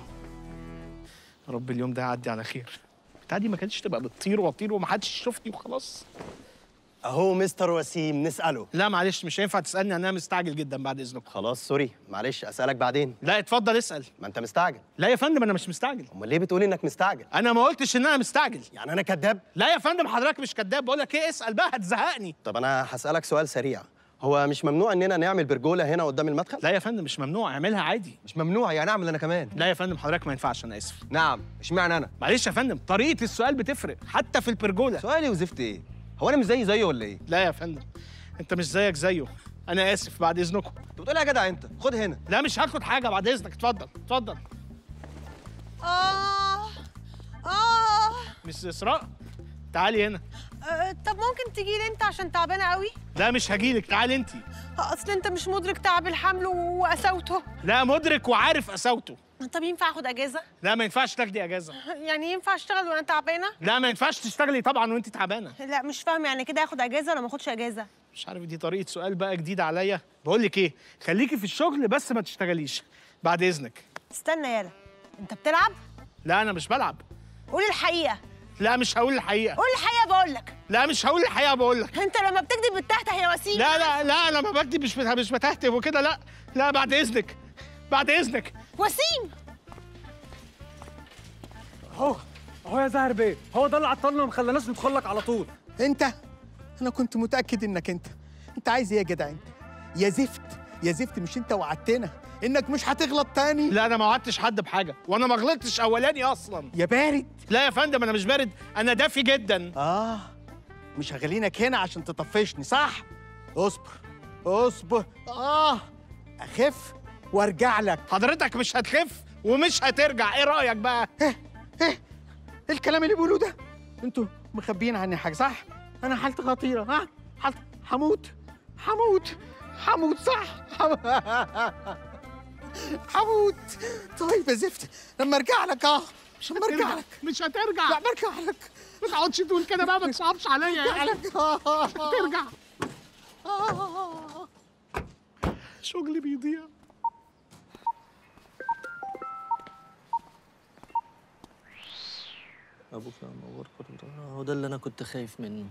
رب اليوم ده يعدي على خير بتاع دي ما كانتش تبقى بتطير واطير ومحدش يشوفني وخلاص
اهو مستر وسيم نساله
لا معلش مش هينفع تسالني انا مستعجل جدا بعد اذنك
خلاص سوري معلش اسالك بعدين
لا اتفضل اسال
ما انت مستعجل
لا يا فندم انا مش مستعجل
امال ليه بتقولي انك مستعجل
انا ما قلتش ان انا مستعجل
يعني انا كذاب
لا يا فندم حضرتك مش كذاب بقول لك ايه اسال بقى هتزهقني
طب انا هسالك سؤال سريع هو مش ممنوع اننا نعمل برجوله هنا قدام المدخل
لا يا فندم مش ممنوع اعملها عادي
مش ممنوع يعني اعمل انا كمان
لا يا فندم حضرتك ما ينفعش انا اسف
نعم اشمعنى انا
معلش يا فندم طريقه السؤال بتفرق حتى في البرجوله
سؤالي وزفت ايه هو انا مش زي زيه ولا ايه
لا يا فندم انت مش زيك زيه انا اسف بعد اذنكم
انت بتقول إيه يا جدع انت خد هنا
لا مش هاخد حاجه بعد اذنك اتفضل اتفضل
آه آه
مس اسراء تعالي هنا
آه، طب ممكن تجي لي انت عشان تعبانه قوي
لا مش هجيلك تعالي انت
اصل انت مش مدرك تعب الحمل وقساوته
لا مدرك وعارف قساوته
طب ينفع اخد اجازه
لا ما ينفعش تاخدي اجازه
يعني ينفع اشتغل وانا تعبانه
لا ما ينفعش تشتغلي طبعا وانت تعبانه
لا مش فاهم يعني كده اخد اجازه ولا ما اخدش اجازه
مش عارف دي طريقه سؤال بقى جديده عليا بقول لك ايه خليكي في الشغل بس ما تشتغليش بعد اذنك
استنى يالا انت بتلعب
لا انا مش بلعب
قولي الحقيقه
لا مش هقول الحقيقه
قولي الحقيقه بقول لك
لا مش هقول الحقيقه بقول لك
انت لما بتكذب بتهته يا وسيم
لا لا لا لما بكتب مش بت- مش بتهتف وكده لا لا بعد اذنك بعد اذنك
وسيم
اهو اهو يا زاهر بيه هو ده اللي عطلنا وما خلاناش ندخل لك على طول
انت انا كنت متاكد انك انت انت عايز ايه يا جدع انت يا زفت يا زفت مش انت وعدتنا انك مش هتغلط تاني
لا انا ما وعدتش حد بحاجه وانا ما غلطتش اولاني اصلا
يا بارد
لا يا فندم انا مش بارد انا دافي جدا
اه مش هخلينك هنا عشان تطفشني صح اصبر اصبر اه اخف وارجع لك
حضرتك مش هتخف ومش هترجع ايه رايك بقى
ايه ايه الكلام اللي بيقولوه ده انتوا مخبيين عني حاجه صح انا حالتي خطيره ها حالتي هموت هموت هموت صح هموت طيب يا زفت لما ارجع لك اه مش لما ارجع لك
مش هترجع
لا برجع لك
ما تقعدش تقول كده بقى ما تصعبش عليا يا
برجع
أخي.
لك آه.
مش هترجع شغلي بيضيع
ابوك يا منور كل هو ده اللي انا كنت خايف منه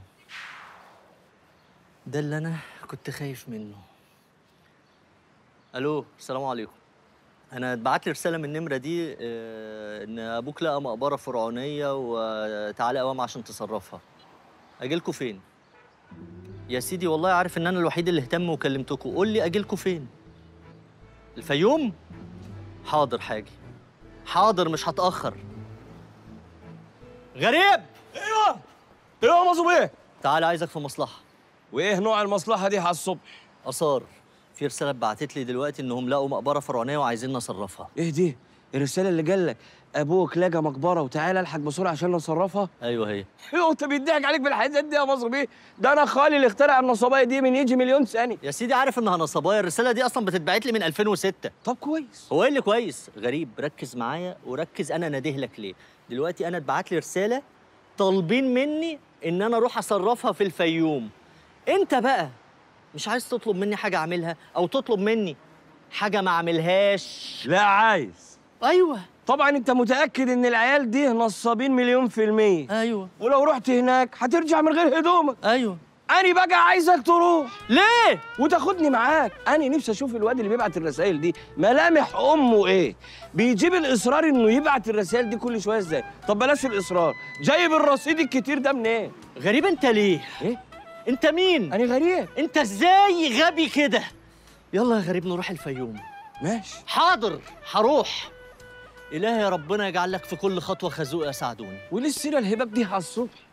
ده اللي انا كنت خايف منه الو السلام عليكم انا اتبعت لي رساله من النمره دي آه، ان ابوك لقى مقبره فرعونيه وتعالى قوام عشان تصرفها اجيلكوا فين يا سيدي والله عارف ان انا الوحيد اللي اهتم وكلمتكوا قول لي اجيلكوا فين الفيوم حاضر حاجي حاضر مش هتاخر غريب
ايوه ايوه يا مظلوم ايه
تعالى عايزك في مصلحه
وايه نوع المصلحه دي على الصبح
اثار في رساله اتبعتت لي دلوقتي انهم لقوا مقبره فرعونيه وعايزين نصرفها
ايه دي الرساله اللي جالك ابوك لقى مقبره وتعالى الحق بسرعه عشان نصرفها
ايوه هي
ايوه انت بيضحك عليك بالحاجات دي يا مصر بيه ده انا خالي اللي اخترع النصابيه دي من يجي مليون سنه
يا سيدي عارف انها نصبايا الرساله دي اصلا بتتبعت لي من 2006
طب كويس
هو ايه اللي كويس غريب ركز معايا وركز انا ناديه لك ليه دلوقتي انا اتبعت لي رساله طالبين مني ان انا اروح اصرفها في الفيوم انت بقى مش عايز تطلب مني حاجه اعملها او تطلب مني حاجه ما اعملهاش
لا عايز
ايوه
طبعا انت متاكد ان العيال دي نصابين مليون في الميه
ايوه
ولو رحت هناك هترجع من غير هدومك
ايوه
انا بقى عايزك تروح
ليه
وتاخدني معاك انا نفسي اشوف الواد اللي بيبعت الرسائل دي ملامح امه ايه بيجيب الاصرار انه يبعت الرسائل دي كل شويه ازاي طب بلاش الاصرار جايب الرصيد الكتير ده منين
غريب انت ليه
ايه
انت مين
انا غريب
انت ازاي غبي كده يلا يا غريب نروح الفيوم
ماشي
حاضر هروح إلهي يا ربنا يجعل لك في كل خطوة خازوق يا سعدون
وليه السيرة الهباب دي على الصبح